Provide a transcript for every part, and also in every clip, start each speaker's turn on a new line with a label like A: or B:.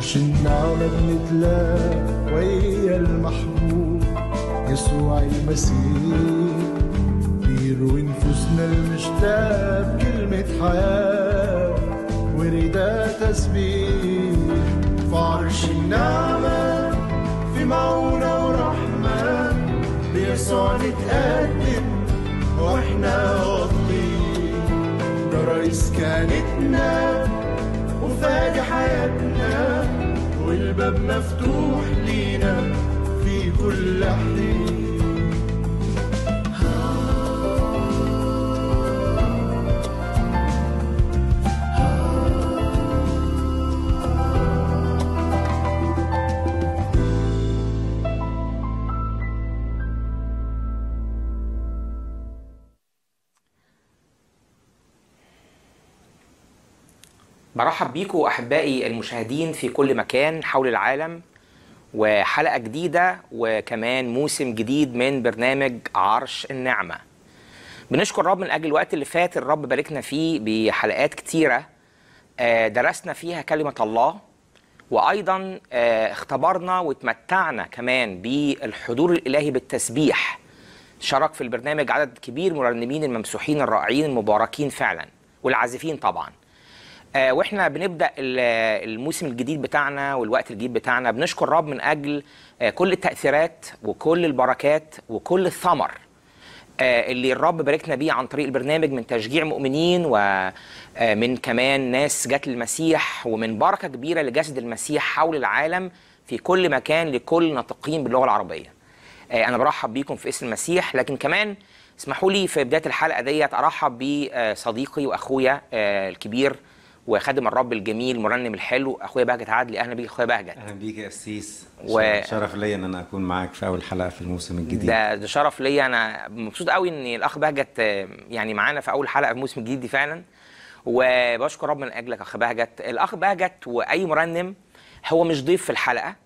A: عرش النعمة بنتلاقى ويا المحبوب يسوع المسيح بيروي نفوسنا المشتاق بكلمة حياة ورداء تسبيح في عرش النعمة في معونة ورحمة بيسوع نتقدم واحنا واطلين ده رئيس كانتنا وفادي حياتنا والباب مفتوح لينا في كل حين
B: برحب بيكم احبائي المشاهدين في كل مكان حول العالم وحلقه جديده وكمان موسم جديد من برنامج عرش النعمه بنشكر الرب من اجل الوقت اللي فات الرب باركنا فيه بحلقات كتيره آه، درسنا فيها كلمه الله وايضا آه، اختبرنا وتمتعنا كمان بالحضور الالهي بالتسبيح شارك في البرنامج عدد كبير من المرنمين الممسوحين الرائعين المباركين فعلا والعازفين طبعا آه، واحنا بنبدا ال- الموسم الجديد بتاعنا والوقت الجديد بتاعنا بنشكر الرب من اجل آه، كل التاثيرات وكل البركات وكل الثمر آه، اللي الرب باركنا بيه عن طريق البرنامج من تشجيع مؤمنين ومن كمان ناس جت للمسيح ومن بركه كبيره لجسد المسيح حول العالم في كل مكان لكل ناطقين باللغه العربيه. آه، انا برحب بيكم في اسم المسيح لكن كمان اسمحوا لي في بدايه الحلقه ديت ارحب بصديقي واخويا آه، الكبير وخادم الرب الجميل المرنم الحلو اخويا بهجت عدلي اهلا بيك اخويا بهجت
C: اهلا بيك يا قسيس
B: و-
C: و... شرف ليا ان انا اكون معاك في اول حلقه في الموسم الجديد
B: ده ده شرف ليا انا مبسوط قوي ان الاخ بهجت آه، يعني معانا في اول حلقه في الموسم الجديد دي فعلا وبشكر رب من اجلك اخ بهجت الاخ بهجت واي مرنم هو مش ضيف في الحلقه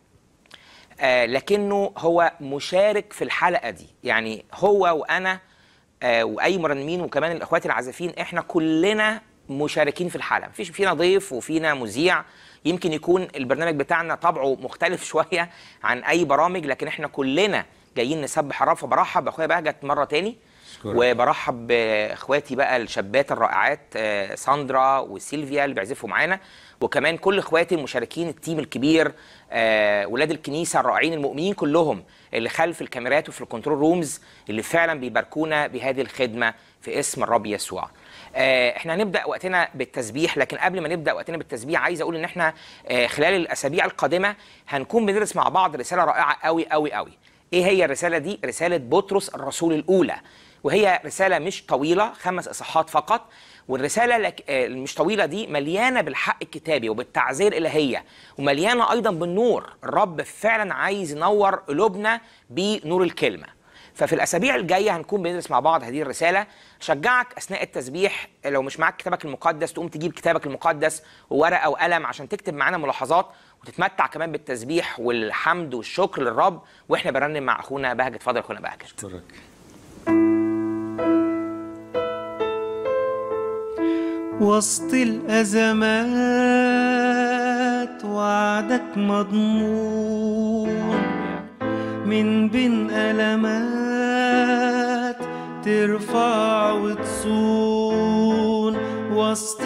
B: آه، لكنه هو مشارك في الحلقه دي يعني هو وانا آه، واي مرنمين وكمان الاخوات العازفين احنا كلنا مشاركين في الحلقه مفيش فينا ضيف وفينا مذيع يمكن يكون البرنامج بتاعنا طبعه مختلف شويه عن اي برامج لكن احنا كلنا جايين نسبح الرب فبرحب باخويا بهجت مره تاني
C: أشكرك.
B: وبرحب باخواتي بقى الشابات الرائعات آه، ساندرا وسيلفيا اللي بيعزفوا معانا وكمان كل اخواتي المشاركين التيم الكبير آه، ولاد الكنيسه الرائعين المؤمنين كلهم اللي خلف الكاميرات وفي الكنترول رومز اللي فعلا بيباركونا بهذه الخدمه في اسم الرب يسوع. آه، احنا هنبدا وقتنا بالتسبيح لكن قبل ما نبدا وقتنا بالتسبيح عايز اقول ان احنا آه، خلال الاسابيع القادمه هنكون بندرس مع بعض رساله رائعه قوي قوي قوي. ايه هي الرساله دي؟ رساله بطرس الرسول الاولى. وهي رسالة مش طويلة خمس إصحاحات فقط والرسالة لك آه، مش طويلة دي مليانة بالحق الكتابي وبالتعزير الإلهية ومليانة أيضا بالنور الرب فعلا عايز ينور قلوبنا بنور الكلمة ففي الأسابيع الجاية هنكون بندرس مع بعض هذه الرسالة شجعك أثناء التسبيح لو مش معاك كتابك المقدس تقوم تجيب كتابك المقدس وورقة وقلم عشان تكتب معانا ملاحظات وتتمتع كمان بالتسبيح والحمد والشكر للرب واحنا برنم مع اخونا بهجت اتفضل يا اخونا بهجت
C: اشكرك
D: وسط الأزمات وعدك مضمون من بين ألمات ترفع وتصون وسط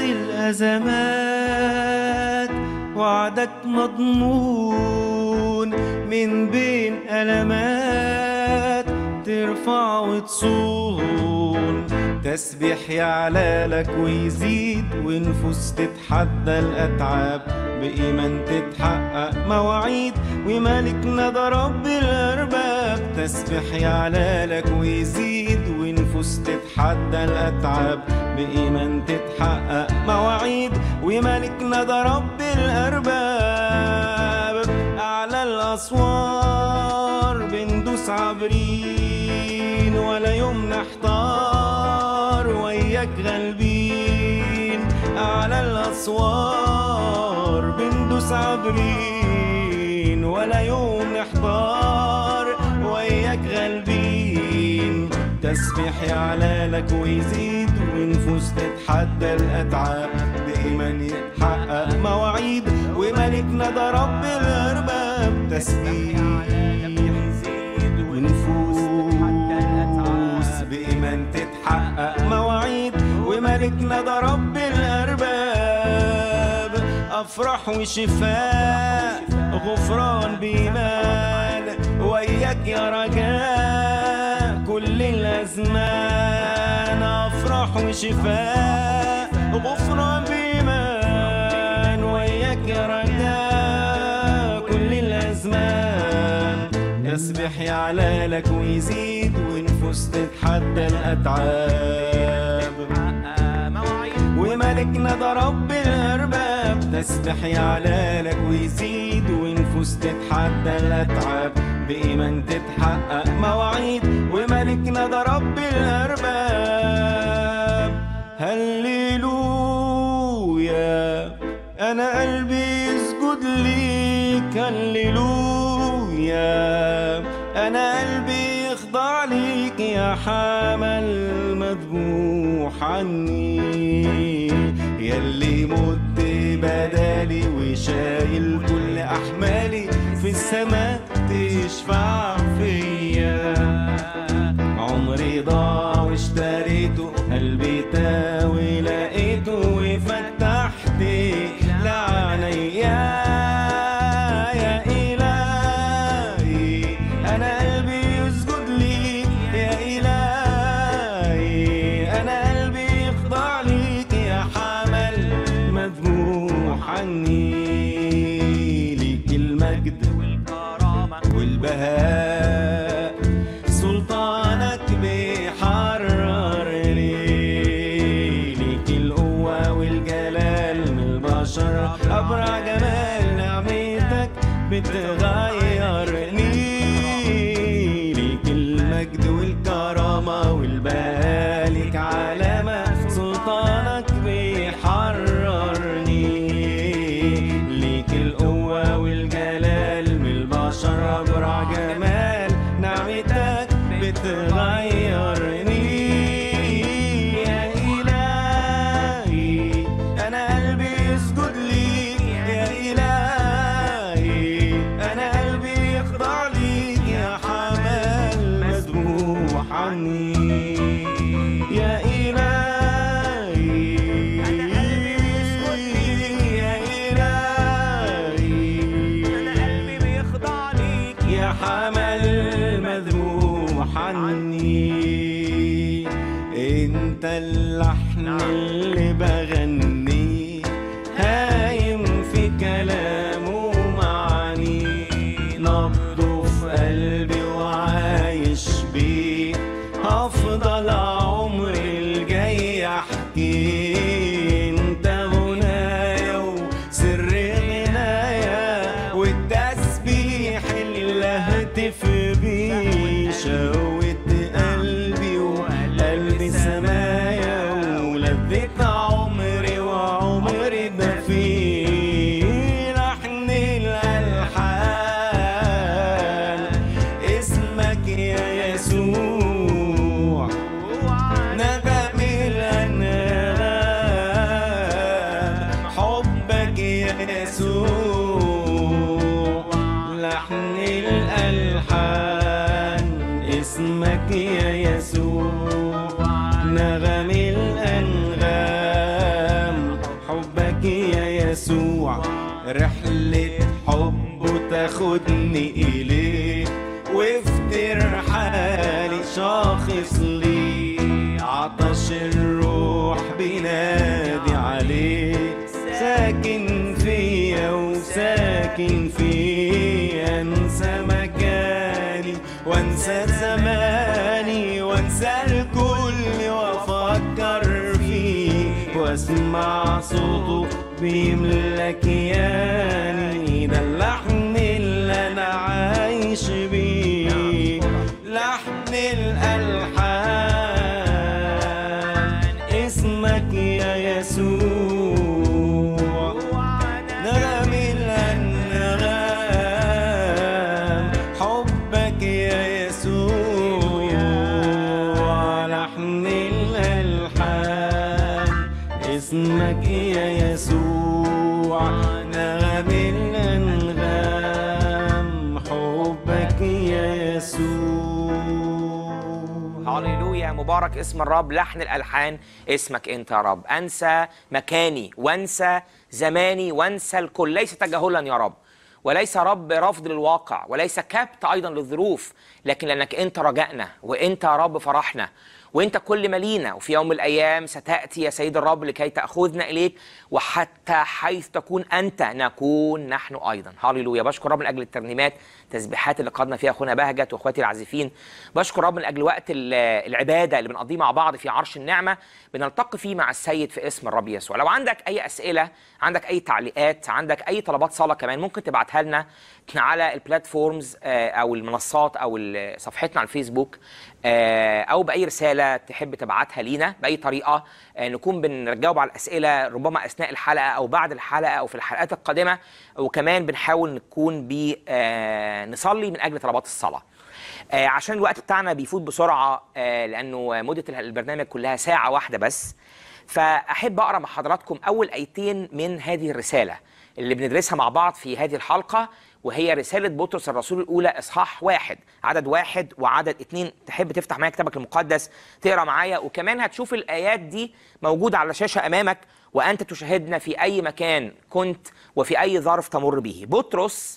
D: الأزمات وعدك مضمون من بين ألمات ترفع وتصون تسبيح يعلى لك ويزيد ونفوس تتحدى الأتعاب بإيمان تتحقق مواعيد وملكنا ده رب الأرباب تسبيح يعلى لك ويزيد ونفوس تتحدى الأتعاب بإيمان تتحقق مواعيد وملكنا ده رب الأرباب أعلى الأسوار بندوس عابرين ولا يوم نحتار وياك غالبين أعلى الأسوار بندوس عابرين ولا يوم نحتار وياك غالبين تسبيح يعلى لك ويزيد ونفوس تتحدى الأتعاب بإيمان يتحقق مواعيد وملكنا ده رب الأرباب تسبيح ونفوس بإيمان تتحقق مواعيد وملكنا ده رب الأرباب أفراح وشفاء غفران بإيمان وياك يا رجاء كل الأزمان أفراح وشفاء غفران بإيمان وياك يا رجاء كل الأزمان يسبح يعلى لك ويزيد ونفوس تتحدى الأتعاب وملكنا ده رب الأرباب تسبح يعلى لك ويزيد ونفوس تتحدى الأتعاب بإيمان تتحقق مواعيد وملكنا ده رب الأرباب هللويا أنا قلبي يسجد ليك هللويا أنا قلبي يخضع ليك يا حمل مذبوح عني يلي مت بدالي وشايل كل أحمالي في السماء تشفع فيا عمري ضاع واشتريته قلبي تاوي لقيته وفتحت لعنيا يا إلهي أنا قلبي يسجد ليك يا إلهي أنا قلبي يخضع ليك يا حمل مذبوح عني ليك المجد والبهاء سلطانك بيحررني ليك القوة والجلال من البشر أبرع جمال نعمتك بتغيرني ليك المجد والكرامة والبهاء ليك علامة سلطانك بيحررني ليك القوة والجلال من البشر أبرع جمال نعمتك بتغيرني يا إلهي أنا قلبي يسجد ليك يا إلهي أنا قلبي يخضع ليك يا حمال مذبوح عني يا إلهي يا إلهي يا حمل مذبوح عني انت اللحن اللي بغني هايم في كلامه معاني نبضه في قلبي وعايش بيه هفضل عمري الجاي احكي انت غنايا وسر غنايا والتسبيح اللي هتف بيه شوت قلبي وقلبي سمايا ولذت عمري وعمري ده فيه لحن الألحان اسمك يا يسوع نغم الأنغام حبك يا يسوع لحن الألحان اسمك يا يسوع نغم الأنغام حبك يا يسوع رحلة حب تاخدني إليه وافتر حالي شاخص لي عطش الروح بينادي عليه ساكن فيا وساكن فيا انسى مكاني وانسى زماني وانسى الكل وافكر فيه واسمع صوته بيملى كياني ده اللحن اللي انا عايش بيه لحن الالحان اسمك يا يسوع نغم الانغام حبك يا يسوع لحن الالحان اسمك يا يسوع
B: هللويا مبارك اسم الرب لحن الالحان اسمك انت يا رب انسى مكاني وانسى زماني وانسى الكل ليس تجاهلا يا رب وليس رب رفض للواقع وليس كبت ايضا للظروف لكن لانك انت رجائنا وانت يا رب فرحنا وانت كل ما لينا وفي يوم من الايام ستاتي يا سيد الرب لكي تاخذنا اليك وحتى حيث تكون انت نكون نحن ايضا هللويا بشكر رب من اجل الترنيمات التسبيحات اللي قادنا فيها اخونا بهجت واخواتي العازفين بشكر رب من اجل وقت ال- العباده اللي بنقضيه مع بعض في عرش النعمه بنلتقي فيه مع السيد في اسم الرب يسوع لو عندك اي اسئله عندك اي تعليقات عندك اي طلبات صلاه كمان ممكن تبعتها لنا على البلاتفورمز آه، او المنصات او ال- صفحتنا على الفيسبوك آه، او باي رساله تحب تبعتها لينا باي طريقه آه، نكون بنجاوب على الاسئله ربما اثناء الحلقه او بعد الحلقه او في الحلقات القادمه وكمان بنحاول نكون ب آه، نصلي من اجل طلبات الصلاه آه، عشان الوقت بتاعنا بيفوت بسرعه آه، لانه مده البرنامج كلها ساعه واحده بس فاحب اقرا مع حضراتكم اول ايتين من هذه الرساله اللي بندرسها مع بعض في هذه الحلقه وهي رساله بطرس الرسول الاولى اصحاح واحد عدد واحد وعدد اتنين تحب تفتح معايا كتابك المقدس تقرا معايا وكمان هتشوف الايات دي موجوده على الشاشه امامك وانت تشاهدنا في اي مكان كنت وفي اي ظرف تمر به بطرس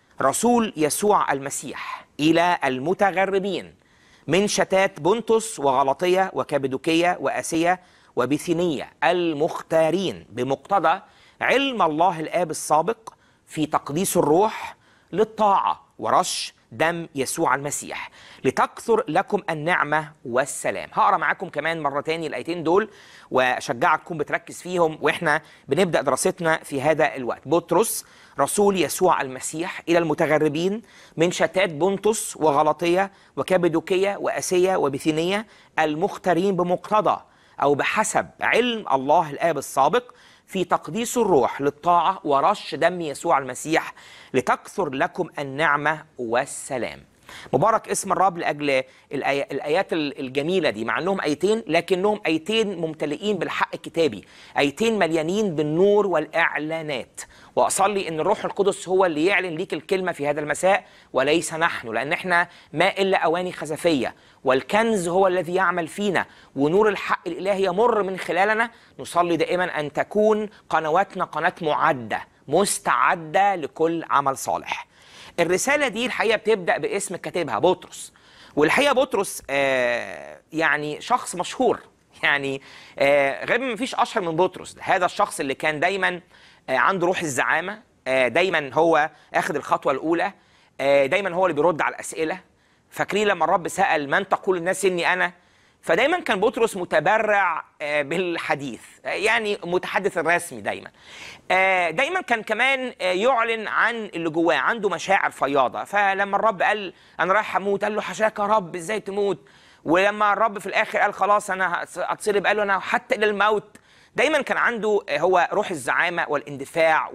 B: رسول يسوع المسيح الى المتغربين من شتات بنطس وغلطيه وكابدوكيه واسيه وبثينيه المختارين بمقتضى علم الله الاب السابق في تقديس الروح للطاعه ورش دم يسوع المسيح لتكثر لكم النعمه والسلام هقرا معاكم كمان مره تاني الايتين دول واشجعك تكون بتركز فيهم واحنا بنبدا دراستنا في هذا الوقت بطرس رسول يسوع المسيح الى المتغربين من شتات بنطس وغلطيه وكابدوكيه واسيه وبثينيه المختارين بمقتضى او بحسب علم الله الاب السابق في تقديس الروح للطاعه ورش دم يسوع المسيح لتكثر لكم النعمه والسلام. مبارك اسم الرب لاجل الآي- الايات ال- الجميله دي مع انهم ايتين لكنهم ايتين ممتلئين بالحق الكتابي، ايتين مليانين بالنور والاعلانات. واصلي ان الروح القدس هو اللي يعلن ليك الكلمه في هذا المساء وليس نحن لان احنا ما الا اواني خزفيه والكنز هو الذي يعمل فينا ونور الحق الالهي يمر من خلالنا نصلي دائما ان تكون قنواتنا قناه معده مستعده لكل عمل صالح. الرساله دي الحقيقه بتبدا باسم كاتبها بطرس والحقيقه بطرس آه يعني شخص مشهور يعني آه غالبا ما فيش اشهر من بطرس هذا الشخص اللي كان دايما آه عنده روح الزعامه آه دايما هو اخذ الخطوه الاولى آه دايما هو اللي بيرد على الاسئله فاكرين لما الرب سال من تقول الناس اني انا فدايما كان بطرس متبرع آه، بالحديث آه، يعني متحدث الرسمي دايما آه، دايما كان كمان آه، يعلن عن اللي جواه عنده مشاعر فياضه فلما الرب قال انا رايح اموت قال له حشاك يا رب ازاي تموت ولما الرب في الاخر قال خلاص انا هتص- هتصلب قال له انا حتى الى الموت دايما كان عنده آه، هو روح الزعامه والاندفاع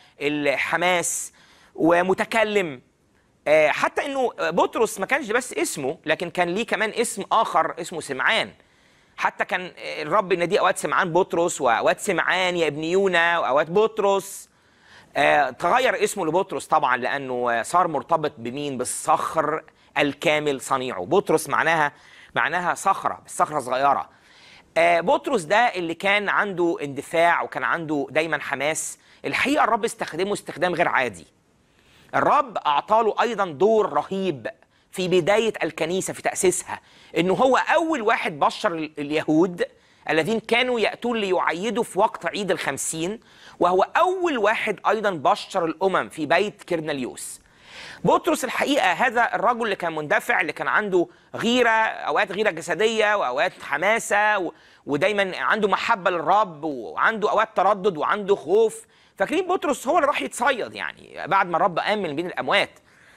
B: والحماس ومتكلم آه، حتى انه بطرس ما كانش بس اسمه لكن كان ليه كمان اسم اخر اسمه سمعان حتى كان الرب يناديه اوقات سمعان بطرس واوقات سمعان يا ابن يونا واوقات بطرس آه، تغير اسمه لبطرس طبعا لانه آه، صار مرتبط بمين بالصخر الكامل صنيعه بطرس معناها معناها صخره بس صخره صغيره آه، بطرس ده اللي كان عنده اندفاع وكان عنده دايما حماس الحقيقه الرب استخدمه استخدام غير عادي الرب اعطاله ايضا دور رهيب في بدايه الكنيسه في تاسيسها انه هو اول واحد بشر ال- اليهود الذين كانوا ياتون ليعيدوا في وقت عيد الخمسين وهو اول واحد ايضا بشر الامم في بيت كرنليوس بطرس الحقيقه هذا الرجل اللي كان مندفع اللي كان عنده غيره اوقات غيره جسديه واوقات حماسه و... ودايما عنده محبه للرب وعنده اوقات تردد وعنده خوف فاكرين بطرس هو اللي راح يتصيد يعني بعد ما الرب قام من بين الاموات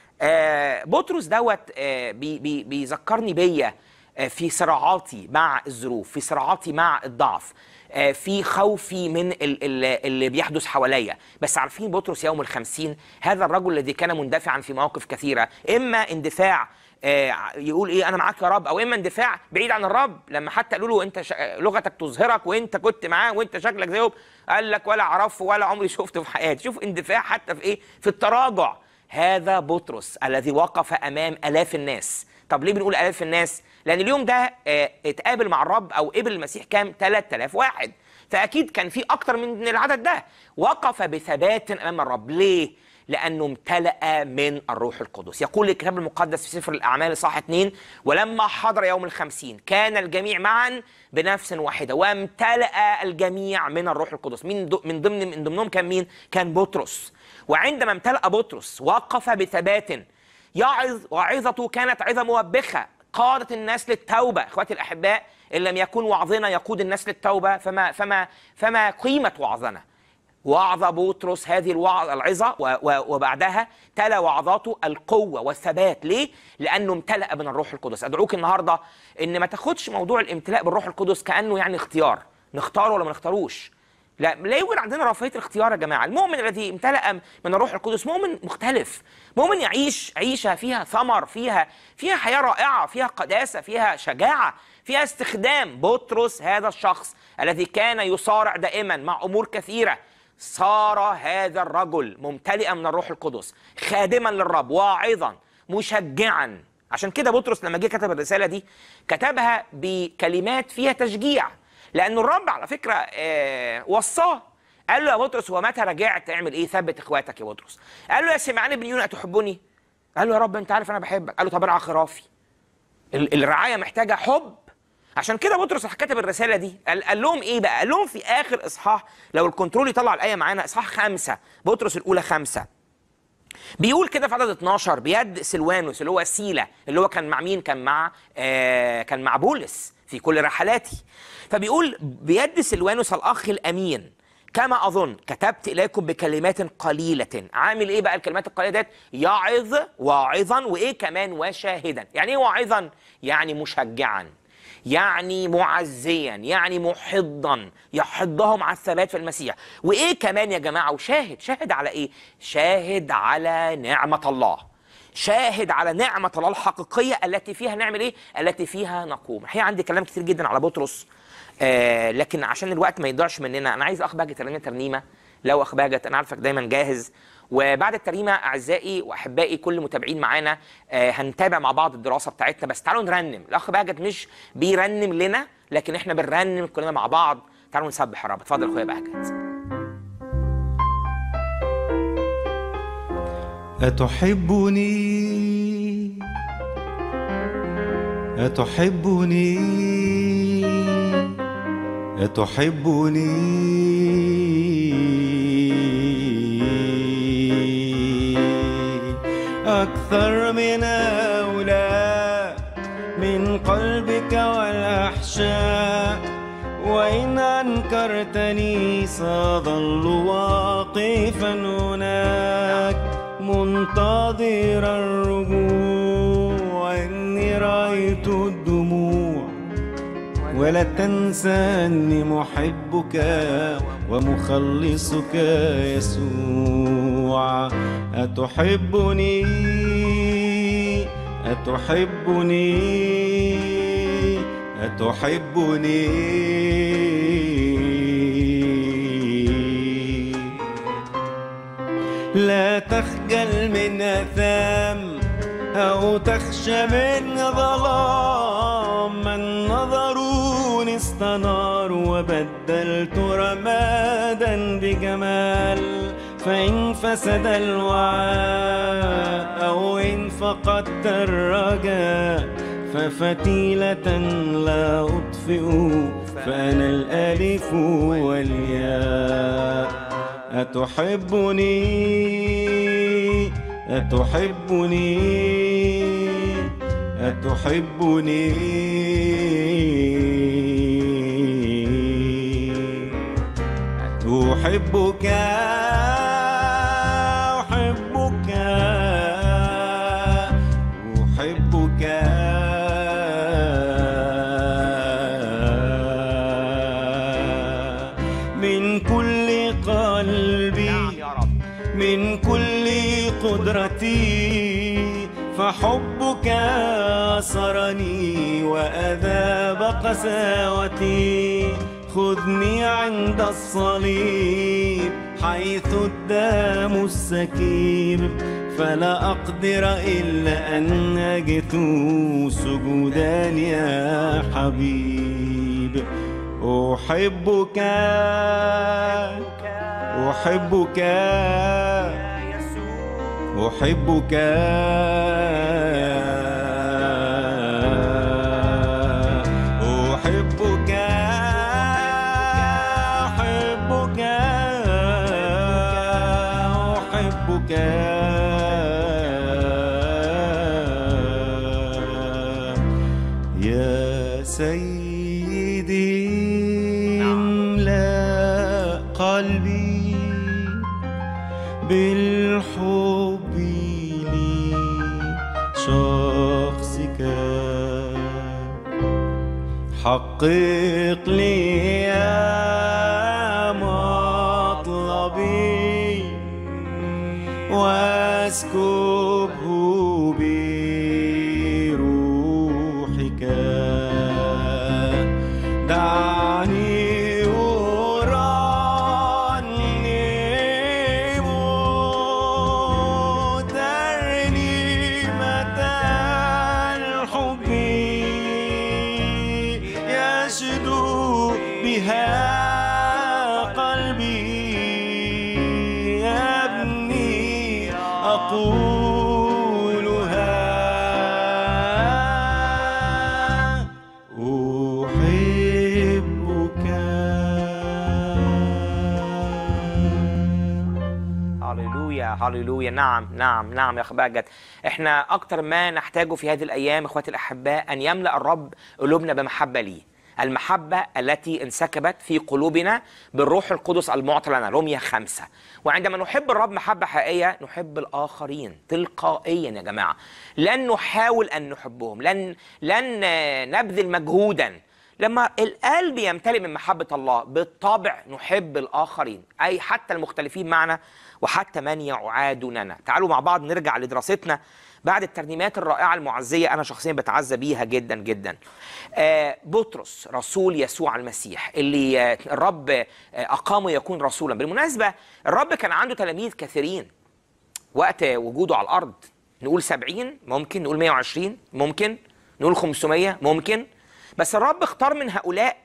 B: آه بطرس دوت آه بي بي بيذكرني بيا آه في صراعاتي مع الظروف في صراعاتي مع الضعف آه في خوفي من ال- ال- اللي بيحدث حواليا بس عارفين بطرس يوم الخمسين هذا الرجل الذي كان مندفعا في مواقف كثيرة إما اندفاع آه، يقول ايه انا معاك يا رب او اما اندفاع بعيد عن الرب لما حتى قالوا له انت ش... لغتك تظهرك وانت كنت معاه وانت شكلك زيه قال لك ولا اعرفه ولا عمري شفته في حياتي شوف اندفاع حتى في ايه في التراجع هذا بطرس الذي وقف امام الاف الناس طب ليه بنقول الاف الناس لان اليوم ده آه، اتقابل مع الرب او قبل المسيح كام 3000 واحد فاكيد كان في اكتر من العدد ده وقف بثبات امام الرب ليه لانه امتلأ من الروح القدس يقول الكتاب المقدس في سفر الاعمال صح 2 ولما حضر يوم الخمسين كان الجميع معا بنفس واحده وامتلأ الجميع من الروح القدس من دو- من ضمن من ضمنهم كان مين كان بطرس وعندما امتلأ بطرس وقف بثبات يعظ وعظته كانت عظة موبخة قادت الناس للتوبة اخواتي الاحباء ان لم يكن وعظنا يقود الناس للتوبة فما فما فما قيمة وعظنا وعظ بطرس هذه الوعظ العظة و- و- وبعدها تلا وعظاته القوة والثبات ليه؟ لأنه امتلأ من الروح القدس أدعوك النهاردة إن ما تاخدش موضوع الامتلاء بالروح القدس كأنه يعني اختيار نختاره ولا ما نختاروش لا لا يوجد عندنا رفاهيه الاختيار يا جماعه المؤمن الذي امتلأ من الروح القدس مؤمن مختلف مؤمن يعيش عيشه فيها ثمر فيها فيها حياه رائعه فيها قداسه فيها شجاعه فيها استخدام بطرس هذا الشخص الذي كان يصارع دائما مع امور كثيره صار هذا الرجل ممتلئا من الروح القدس خادما للرب واعظا مشجعا عشان كده بطرس لما جه كتب الرساله دي كتبها بكلمات فيها تشجيع لأن الرب على فكرة آه، وصاه قال له يا بطرس ومتى رجعت تعمل ايه ثبت اخواتك يا بطرس قال له يا سمعان بن يونا تحبني قال له يا رب انت عارف انا بحبك قال له طب ارعى خرافي ال- الرعايه محتاجه حب عشان كده بطرس راح كتب الرساله دي قال, قال لهم ايه بقى قال لهم في اخر اصحاح لو الكنترول يطلع الايه معانا اصحاح خمسة بطرس الاولى خمسة بيقول كده في عدد 12 بيد سلوانوس اللي هو سيلا اللي هو كان مع مين كان مع آه كان مع بولس في كل رحلاتي فبيقول بيد سلوانوس الاخ الامين كما اظن كتبت اليكم بكلمات قليله عامل ايه بقى الكلمات القليله ديت يعظ واعظا وايه كمان وشاهدا يعني ايه واعظا يعني مشجعا يعني معزيا يعني محضا يحضهم على الثبات في المسيح وايه كمان يا جماعه وشاهد شاهد على ايه شاهد على نعمه الله شاهد على نعمه الله الحقيقيه التي فيها نعمل ايه التي فيها نقوم الحقيقه عندي كلام كتير جدا على بطرس آه لكن عشان الوقت ما يضيعش مننا انا عايز اخ بهجه ترنيمه ترنيمه لو اخ بهجه انا عارفك دايما جاهز وبعد الترنيمه اعزائي واحبائي كل المتابعين معانا آه هنتابع مع بعض الدراسه بتاعتنا بس تعالوا نرنم الاخ بهجت مش بيرنم لنا لكن احنا بنرنم كلنا مع بعض تعالوا نسبح الرب اتفضل اخويا بهجت
D: أتحبني أتحبني أتحبني أكثر من هؤلاء من قلبك والأحشاء وإن أنكرتني سأظل واقفا هناك منتظر الرجوع إني رأيت الدموع ولا تنسى أني محبك ومخلصك يسوع أتحبني أتحبني أتحبني لا تخجل من أثام أو تخشى من ظلام من نظروني استنار وبدلت رمادا بجمال فإن فسد الوعاء أو إن فقدت الرجاء ففتيلة لا أطفئ فأنا الألف والياء أتحبني أتحبني أتحبني أحبك أحبك أحبك من كل قلبي
B: نعم يا رب
D: من كل قدرتي فحبك أسرني وأذاب قساوتي خذني عند الصليب حيث الدم السكيب فلا أقدر إلا أن أجثو سجودا يا حبيب أحبك أحبك أحبك أحبك أحبك أحبك يا سيدي املأ قلبي بالحب لشخصك حقق لي يا مطلبي واسكبه بروحك دعني أرنم ترنيمة الحب يشدو بها قلبي يا ابني أقولها أحبك
B: هللويا هللويا نعم نعم نعم يا اخ بهجت احنا اكتر ما نحتاجه في هذه الايام اخواتي الاحباء ان يملا الرب قلوبنا بمحبه ليه المحبة التي انسكبت في قلوبنا بالروح القدس المعطى لنا رمية خمسة وعندما نحب الرب محبة حقيقية نحب الآخرين تلقائيا يا جماعة لن نحاول أن نحبهم لن لن نبذل مجهودا لما القلب يمتلئ من محبة الله بالطبع نحب الآخرين أي حتى المختلفين معنا وحتى من يعادوننا تعالوا مع بعض نرجع لدراستنا بعد الترنيمات الرائعة المعزية أنا شخصيا بتعزى بيها جدا جدا آه، بطرس رسول يسوع المسيح اللي آه، الرب آه، أقامه يكون رسولا بالمناسبة الرب كان عنده تلاميذ كثيرين وقت وجوده على الارض نقول 70 ممكن نقول 120 ممكن نقول 500 ممكن بس الرب اختار من هؤلاء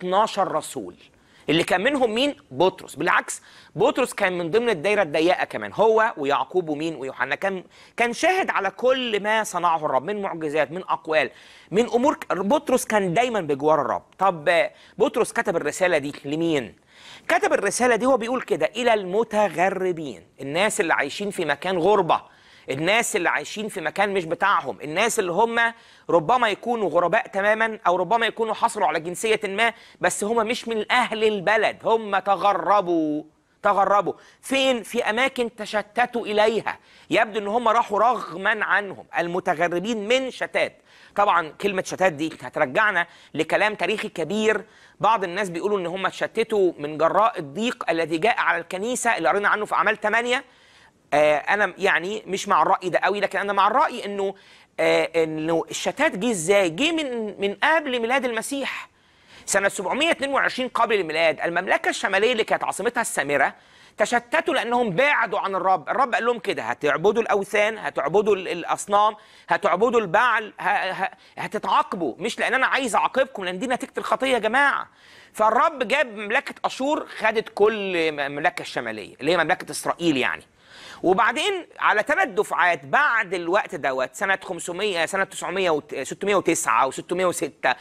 B: 12 رسول اللي كان منهم مين بطرس بالعكس بطرس كان من ضمن الدايره الضيقه كمان هو ويعقوب ومين ويوحنا كان كان شاهد على كل ما صنعه الرب من معجزات من اقوال من امور بطرس كان دايما بجوار الرب طب بطرس كتب الرساله دي لمين كتب الرسالة دي هو بيقول كده إلى المتغربين الناس اللي عايشين في مكان غربة الناس اللي عايشين في مكان مش بتاعهم الناس اللي هم ربما يكونوا غرباء تماما أو ربما يكونوا حصلوا على جنسية ما بس هم مش من أهل البلد هم تغربوا تغربوا فين في أماكن تشتتوا إليها يبدو أن هم راحوا رغما عنهم المتغربين من شتات طبعا كلمة شتات دي هترجعنا لكلام تاريخي كبير بعض الناس بيقولوا ان هم اتشتتوا من جراء الضيق الذي جاء على الكنيسة اللي قرينا عنه في أعمال 8 آه انا يعني مش مع الرأي ده قوي لكن انا مع الرأي انه آه انه الشتات جه ازاي جه من من قبل ميلاد المسيح سنة 722 قبل الميلاد المملكة الشمالية اللي كانت عاصمتها السامرة تشتتوا لأنهم بعدوا عن الرب الرب قال لهم كده هتعبدوا الأوثان هتعبدوا ال- الأصنام هتعبدوا البعل ه- ه- هتتعاقبوا مش لأن أنا عايز أعاقبكم لأن دي نتيجة الخطية يا جماعة فالرب جاب مملكة أشور خدت كل المملكة الشمالية اللي هي مملكة إسرائيل يعني وبعدين على ثلاث دفعات بعد الوقت دوت سنة 500 سنة 900 و 609 و606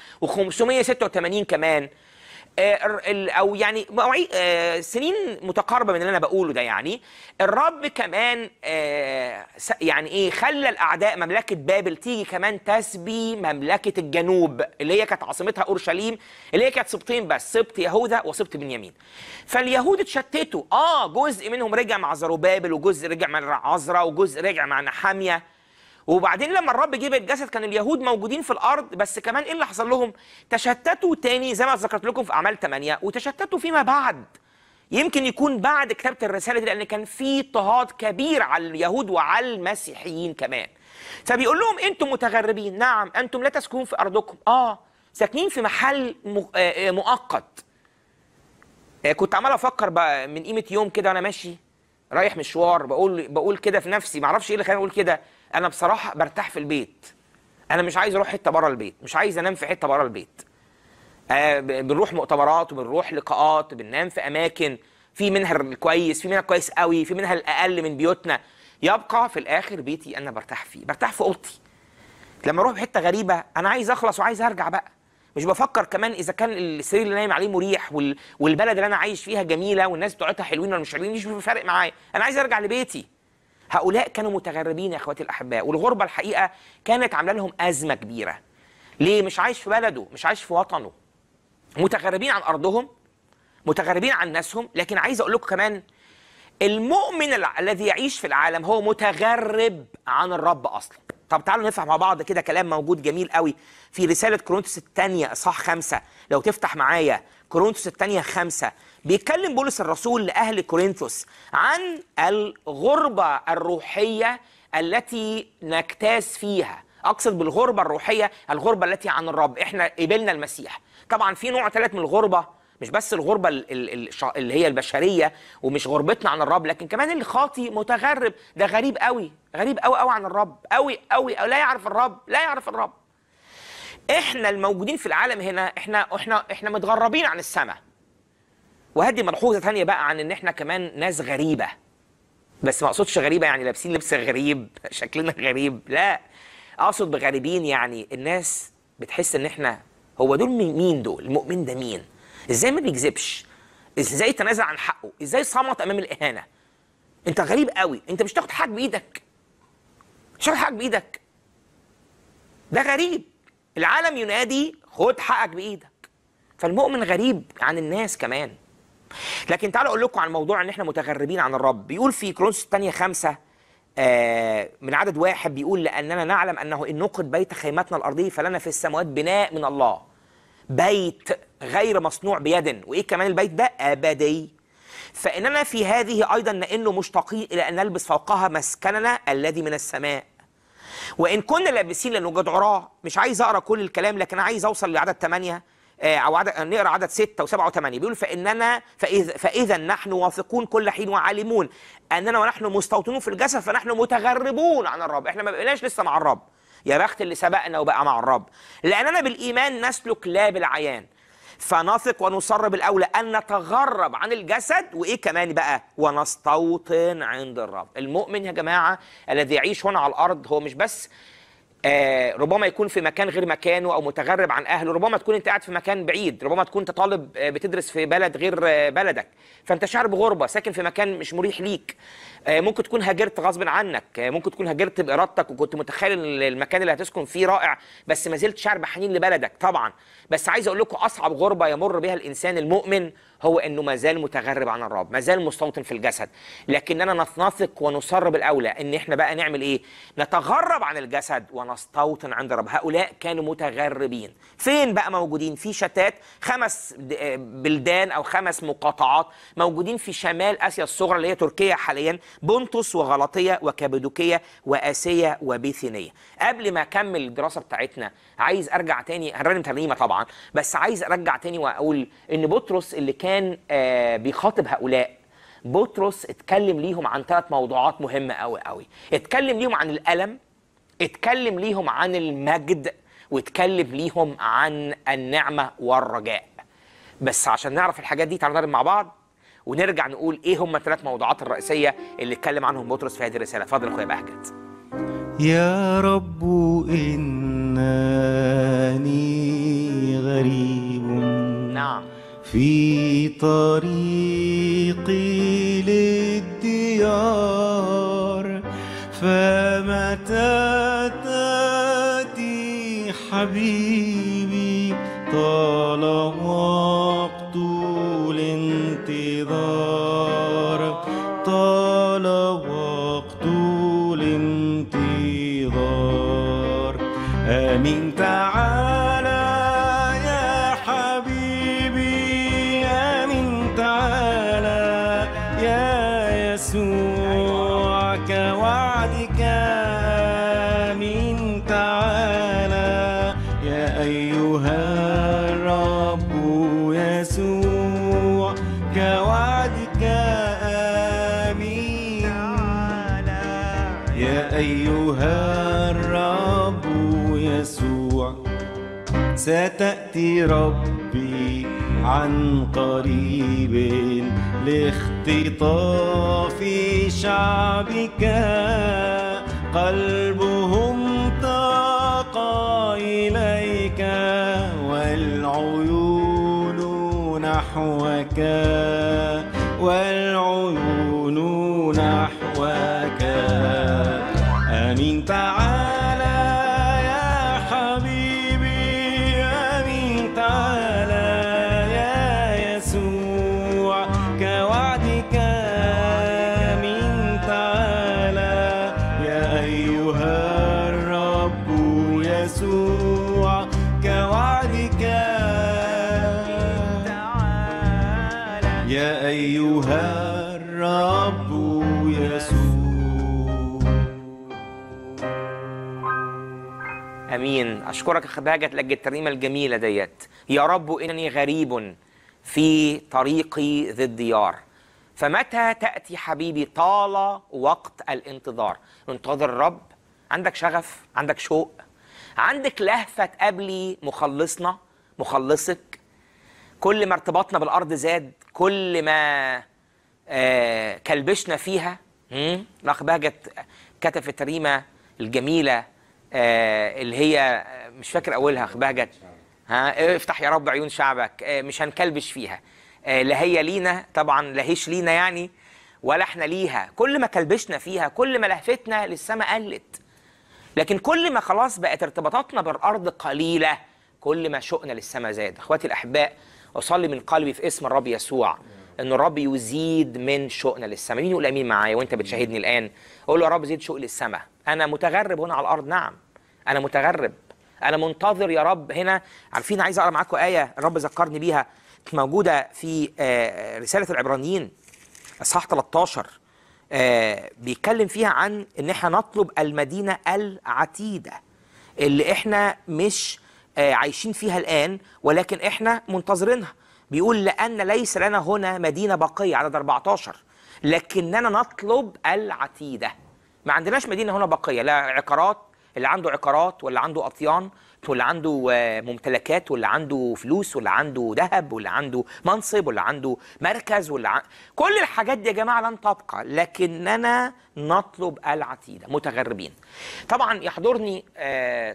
B: و586 كمان آه، ال- ال- او يعني مواعيد آه، سنين متقاربه من اللي انا بقوله ده يعني الرب كمان آه، س- يعني ايه خلى الاعداء مملكه بابل تيجي كمان تسبي مملكه الجنوب اللي هي كانت عاصمتها اورشليم اللي هي كانت سبطين بس سبط يهوذا وسبط بنيامين فاليهود اتشتتوا اه جزء منهم رجع مع زروبابل وجزء رجع مع عزرا وجزء رجع مع نحاميه وبعدين لما الرب جه الجسد كان اليهود موجودين في الارض بس كمان ايه اللي حصل لهم تشتتوا تاني زي ما ذكرت لكم في اعمال 8 وتشتتوا فيما بعد يمكن يكون بعد كتابه الرساله دي لان كان في اضطهاد كبير على اليهود وعلى المسيحيين كمان فبيقول لهم انتم متغربين نعم انتم لا تسكنون في ارضكم اه ساكنين في محل م- آه، آه، مؤقت آه، كنت عمال افكر بقى من قيمه يوم كده وانا ماشي رايح مشوار بقول بقول كده في نفسي ما اعرفش ايه اللي خلاني اقول كده انا بصراحه برتاح في البيت انا مش عايز اروح حته بره البيت مش عايز انام في حته بره البيت آه ب- بنروح مؤتمرات وبنروح لقاءات بننام في اماكن في منها الكويس في منها الكويس قوي في منها الاقل من بيوتنا يبقى في الاخر بيتي انا برتاح فيه برتاح في اوضتي لما اروح حته غريبه انا عايز اخلص وعايز ارجع بقى مش بفكر كمان اذا كان السرير اللي نايم عليه مريح وال... والبلد اللي انا عايش فيها جميله والناس بتوعتها حلوين ولا مش حلوين مش فارق معايا انا عايز ارجع لبيتي هؤلاء كانوا متغربين يا اخواتي الاحباء والغربه الحقيقه كانت عامله لهم ازمه كبيره ليه مش عايش في بلده مش عايش في وطنه متغربين عن ارضهم متغربين عن ناسهم لكن عايز اقول لكم كمان المؤمن الع- الذي يعيش في العالم هو متغرب عن الرب اصلا طب تعالوا نفهم مع بعض كده كلام موجود جميل قوي في رسالة كورنثوس الثانية اصحاح خمسة لو تفتح معايا كورنثوس الثانية خمسة بيتكلم بولس الرسول لأهل كورنثوس عن الغربة الروحية التي نجتاز فيها اقصد بالغربة الروحية الغربة التي عن الرب احنا قبلنا المسيح طبعا في نوع ثالث من الغربة مش بس الغربة ال- ال- الش- اللي هي البشرية ومش غربتنا عن الرب لكن كمان اللي خاطي متغرب ده غريب قوي غريب قوي قوي عن الرب قوي قوي أو لا يعرف الرب لا يعرف الرب احنا الموجودين في العالم هنا احنا احنا احنا متغربين عن السماء وهدي ملحوظة تانية بقى عن ان احنا كمان ناس غريبة بس ما اقصدش غريبة يعني لابسين لبس غريب شكلنا غريب لا اقصد بغريبين يعني الناس بتحس ان احنا هو دول مين مين دول المؤمن ده مين ازاي ما بيكذبش ازاي تنازل عن حقه ازاي صمت امام الاهانه انت غريب قوي انت مش تاخد حقك بايدك مش تاخد حقك بايدك ده غريب العالم ينادي خد حقك بايدك فالمؤمن غريب عن الناس كمان لكن تعالوا اقول لكم عن موضوع ان احنا متغربين عن الرب بيقول في كرونس الثانيه خمسة آه من عدد واحد بيقول لاننا نعلم انه ان نقد بيت خيمتنا الارضيه فلنا في السماوات بناء من الله بيت غير مصنوع بيد وايه كمان البيت ده ابدي فاننا في هذه ايضا نئن مشتاقين الى ان نلبس فوقها مسكننا الذي من السماء وان كنا لابسين لنوجد عراه مش عايز اقرا كل الكلام لكن عايز اوصل لعدد 8 او عدد نقرا عدد 6 و7 و8 بيقول فاننا فاذا فاذا نحن واثقون كل حين وعالمون اننا ونحن مستوطنون في الجسد فنحن متغربون عن الرب احنا ما بقيناش لسه مع الرب يا بخت اللي سبقنا وبقى مع الرب لاننا بالايمان نسلك لا بالعيان فنثق ونصر بالاولى ان نتغرب عن الجسد وايه كمان بقى ونستوطن عند الرب المؤمن يا جماعه الذي يعيش هنا على الارض هو مش بس آه ربما يكون في مكان غير مكانه او متغرب عن اهله ربما تكون انت قاعد في مكان بعيد ربما تكون انت طالب آه بتدرس في بلد غير آه بلدك فانت شعر بغربه ساكن في مكان مش مريح ليك آه ممكن تكون هاجرت غصب عنك آه ممكن تكون هاجرت بارادتك وكنت متخيل ان المكان اللي هتسكن فيه رائع بس ما زلت شعر بحنين لبلدك طبعا بس عايز اقول لكم اصعب غربه يمر بها الانسان المؤمن هو انه ما زال متغرب عن الرب ما زال مستوطن في الجسد لكننا نثق ونصر بالاولى ان احنا بقى نعمل ايه نتغرب عن الجسد ونستوطن عند الرب هؤلاء كانوا متغربين فين بقى موجودين في شتات خمس بلدان او خمس مقاطعات موجودين في شمال اسيا الصغرى اللي هي تركيا حاليا بونطس وغلطيه وكابودوكيه واسيا وبيثينيه قبل ما اكمل الدراسه بتاعتنا عايز ارجع تاني هنرنم ترنيمه طبعا بس عايز ارجع تاني واقول ان بطرس اللي كان آه بيخاطب هؤلاء بطرس اتكلم ليهم عن ثلاث موضوعات مهمه قوي قوي اتكلم ليهم عن الالم اتكلم ليهم عن المجد واتكلم ليهم عن النعمه والرجاء بس عشان نعرف الحاجات دي تعالوا نرنم مع بعض ونرجع نقول ايه هم الثلاث موضوعات الرئيسيه اللي اتكلم عنهم بطرس في هذه الرساله اتفضل اخويا بهجت
D: يا رب إنني غريب
B: نعم
D: في طريقي للديار فمتى تأتي حبيبي طال وقت الانتظار طال وقت الانتظار آمين تعالى يا حبيبي آمين تعالى يا يسوع كوعدك آمين تعالى يا أيها الرب يسوع كوعدك آمين الرب يسوع ستأتي ربي عن قريب لاختطاف شعبك قلبهم طاق إليك والعيون نحوك والعيون نحوك آمين تعالى يا حبيبي آمين تعالى يا يسوع كوعدك آمين تعالى يا أيها الرب يسوع كوعدك يا أيها الرب يسوع
B: امين اشكرك يا خباجه لاجل الترنيمه الجميله ديت يا رب انني غريب في طريقي ذي الديار فمتى تاتي حبيبي طال وقت الانتظار انتظر الرب عندك شغف عندك شوق عندك لهفه تقابلي مخلصنا مخلصك كل ما ارتباطنا بالارض زاد كل ما آه كلبشنا فيها مم؟ الاخ بهجت كتب في التريمه الجميله آه اللي هي آه، مش فاكر اولها اخ بهجت ها افتح يا رب عيون شعبك آه مش هنكلبش فيها آه لا هي لينا طبعا لا هيش لينا يعني ولا احنا ليها كل ما كلبشنا فيها كل ما لهفتنا للسماء قلت لكن كل ما خلاص بقت ارتباطاتنا بالارض قليله كل ما شوقنا للسماء زاد اخواتي الاحباء اصلي من قلبي في اسم الرب يسوع ان الرب يزيد من شوقنا للسماء مين يقول امين معايا وانت بتشاهدني الان اقول له يا رب زيد شوق للسماء انا متغرب هنا على الارض نعم انا متغرب انا منتظر يا رب هنا عارفين عايز اقرا معاكم ايه الرب ذكرني بيها موجوده في آه، رساله العبرانيين اصحاح 13 آه بيتكلم فيها عن ان احنا نطلب المدينه العتيده اللي احنا مش آه عايشين فيها الان ولكن احنا منتظرينها بيقول لان ليس لنا هنا مدينه بقيه عدد 14 لكننا نطلب العتيده ما عندناش مدينه هنا بقيه لا عقارات اللي عنده عقارات ولا عنده اطيان واللي عنده آه، ممتلكات واللي عنده فلوس واللي عنده ذهب واللي عنده منصب واللي عنده مركز واللي عن... كل الحاجات دي يا جماعه لن تبقى لكننا نطلب العتيده متغربين طبعا يحضرني آه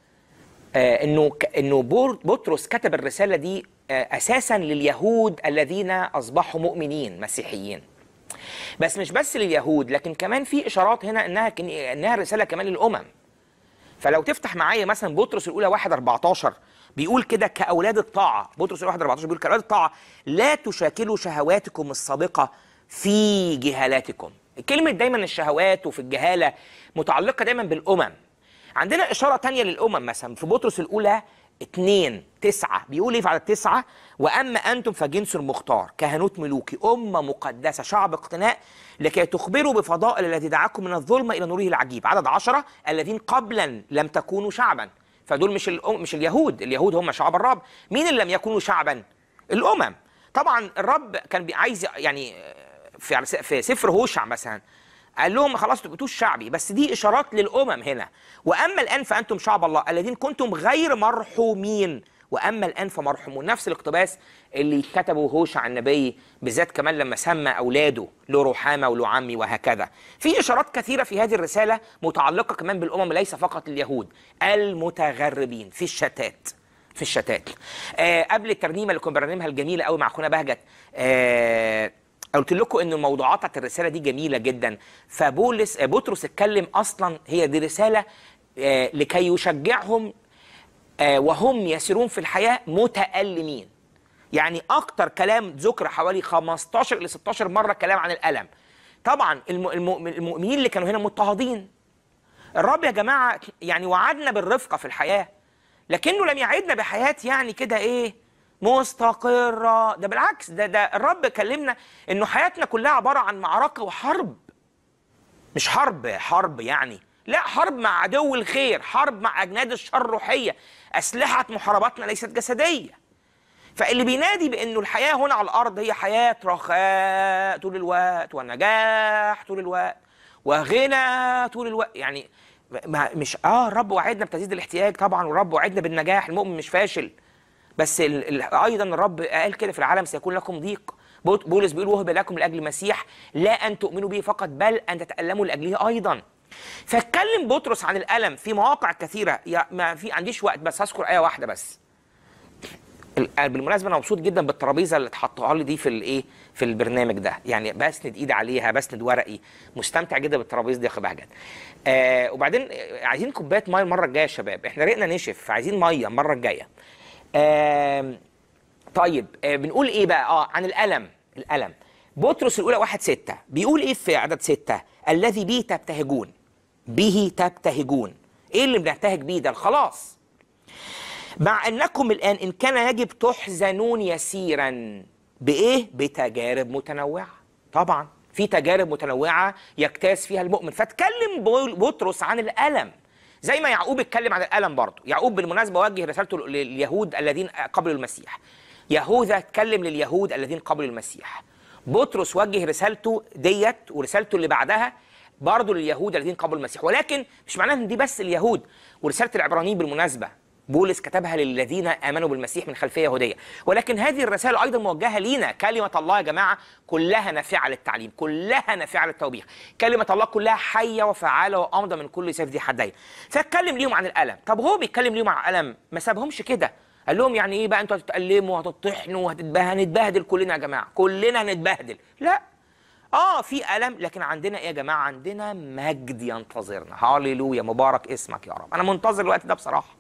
B: آه انه ك- انه بور- بطرس كتب الرساله دي آه اساسا لليهود الذين اصبحوا مؤمنين مسيحيين بس مش بس لليهود لكن كمان في اشارات هنا انها كن- انها رساله كمان للامم فلو تفتح معايا مثلا بطرس الاولى 1 14 بيقول كده كاولاد الطاعه بطرس الاولى 1 14 بيقول كاولاد الطاعه لا تشاكلوا شهواتكم السابقه في جهالاتكم كلمه دايما الشهوات وفي الجهاله متعلقه دايما بالامم عندنا اشاره تانية للامم مثلا في بطرس الاولى 2 9 بيقول ايه في عدد 9 واما انتم فجنس المختار كهنوت ملوكي امه مقدسه شعب اقتناء لكي تخبروا بفضائل الذي دعاكم من الظلمه الى نوره العجيب عدد 10 الذين قبلا لم تكونوا شعبا فدول مش الأم مش اليهود اليهود هم شعب الرب مين اللي لم يكونوا شعبا الامم طبعا الرب كان بي- عايز يعني في على س- في سفر هوشع مثلا قال لهم خلاص تبقوش شعبي بس دي اشارات للامم هنا واما الان فانتم شعب الله الذين كنتم غير مرحومين واما الان فمرحومون نفس الاقتباس اللي كتبه هوشع النبي بالذات كمان لما سمى اولاده له رحامه وله عمي وهكذا في اشارات كثيره في هذه الرساله متعلقه كمان بالامم ليس فقط اليهود المتغربين في الشتات في الشتات آه قبل الترنيمه اللي كنا برنمها الجميله قوي مع اخونا بهجت آه قلت لكم ان الموضوعات بتاعت الرساله دي جميله جدا فبولس آه، بطرس اتكلم اصلا هي دي رساله آه لكي يشجعهم آه وهم يسيرون في الحياه متالمين يعني اكتر كلام ذكر حوالي 15 ل 16 مره كلام عن الالم طبعا الم- الم- المؤمنين اللي كانوا هنا مضطهدين الرب يا جماعه يعني وعدنا بالرفقه في الحياه لكنه لم يعدنا بحياه يعني كده ايه مستقره ده بالعكس ده ده الرب كلمنا انه حياتنا كلها عباره عن معركه وحرب مش حرب حرب يعني لا حرب مع عدو الخير حرب مع اجناد الشر الروحيه اسلحه محاربتنا ليست جسديه فاللي بينادي بانه الحياه هنا على الارض هي حياه رخاء طول الوقت ونجاح طول الوقت وغنى طول الوقت يعني ما مش اه الرب وعدنا بتسديد الاحتياج طبعا والرب وعدنا بالنجاح المؤمن مش فاشل بس ال... ال... ايضا الرب قال كده في العالم سيكون لكم ضيق بول- بولس بيقول وهب لكم لاجل المسيح لا ان تؤمنوا به فقط بل ان تتالموا لاجله ايضا فاتكلم بطرس عن الالم في مواقع كثيره يا ما في عنديش وقت بس هذكر ايه واحده بس ال- بالمناسبه انا مبسوط جدا بالترابيزه اللي اتحطها لي دي في الايه في البرنامج ده يعني بسند ايدي عليها بسند ورقي مستمتع جدا بالترابيزه دي يا اخي بهجت آه وبعدين آه، عايزين كوبايه ميه المره الجايه يا شباب احنا ريقنا نشف فعايزين ميه المره الجايه آه طيب آه بنقول ايه بقى اه عن الالم الالم بطرس الاولى واحد ستة بيقول ايه في عدد ستة الذي به تبتهجون به تبتهجون ايه اللي بنبتهج بيه ده الخلاص مع انكم الان ان كان يجب تحزنون يسيرا بايه بتجارب متنوعه طبعا في تجارب متنوعه يجتاز فيها المؤمن فاتكلم بول- بطرس عن الالم زي ما يعقوب اتكلم عن الالم برضه يعقوب بالمناسبه وجه رسالته لليهود الذين قبلوا المسيح يهوذا اتكلم لليهود الذين قبلوا المسيح بطرس وجه رسالته ديت ورسالته اللي بعدها برضه لليهود الذين قبلوا المسيح ولكن مش معناها ان دي بس اليهود ورساله العبرانيين بالمناسبه بولس كتبها للذين امنوا بالمسيح من خلفيه يهوديه ولكن هذه الرسائل ايضا موجهه لينا كلمه الله يا جماعه كلها نافعه للتعليم كلها نافعه للتوبيخ كلمه الله كلها حيه وفعاله وامضى من كل سيف ذي حدين فاتكلم ليهم عن الالم طب هو بيتكلم ليهم عن الالم ما سابهمش كده قال لهم يعني ايه بقى انتوا هتتألموا وهتطحنوا وهتتبهدل هنتبهدل كلنا يا جماعه كلنا هنتبهدل لا اه في الم لكن عندنا ايه يا جماعه عندنا مجد ينتظرنا هاليلويا مبارك اسمك يا رب انا منتظر الوقت ده بصراحه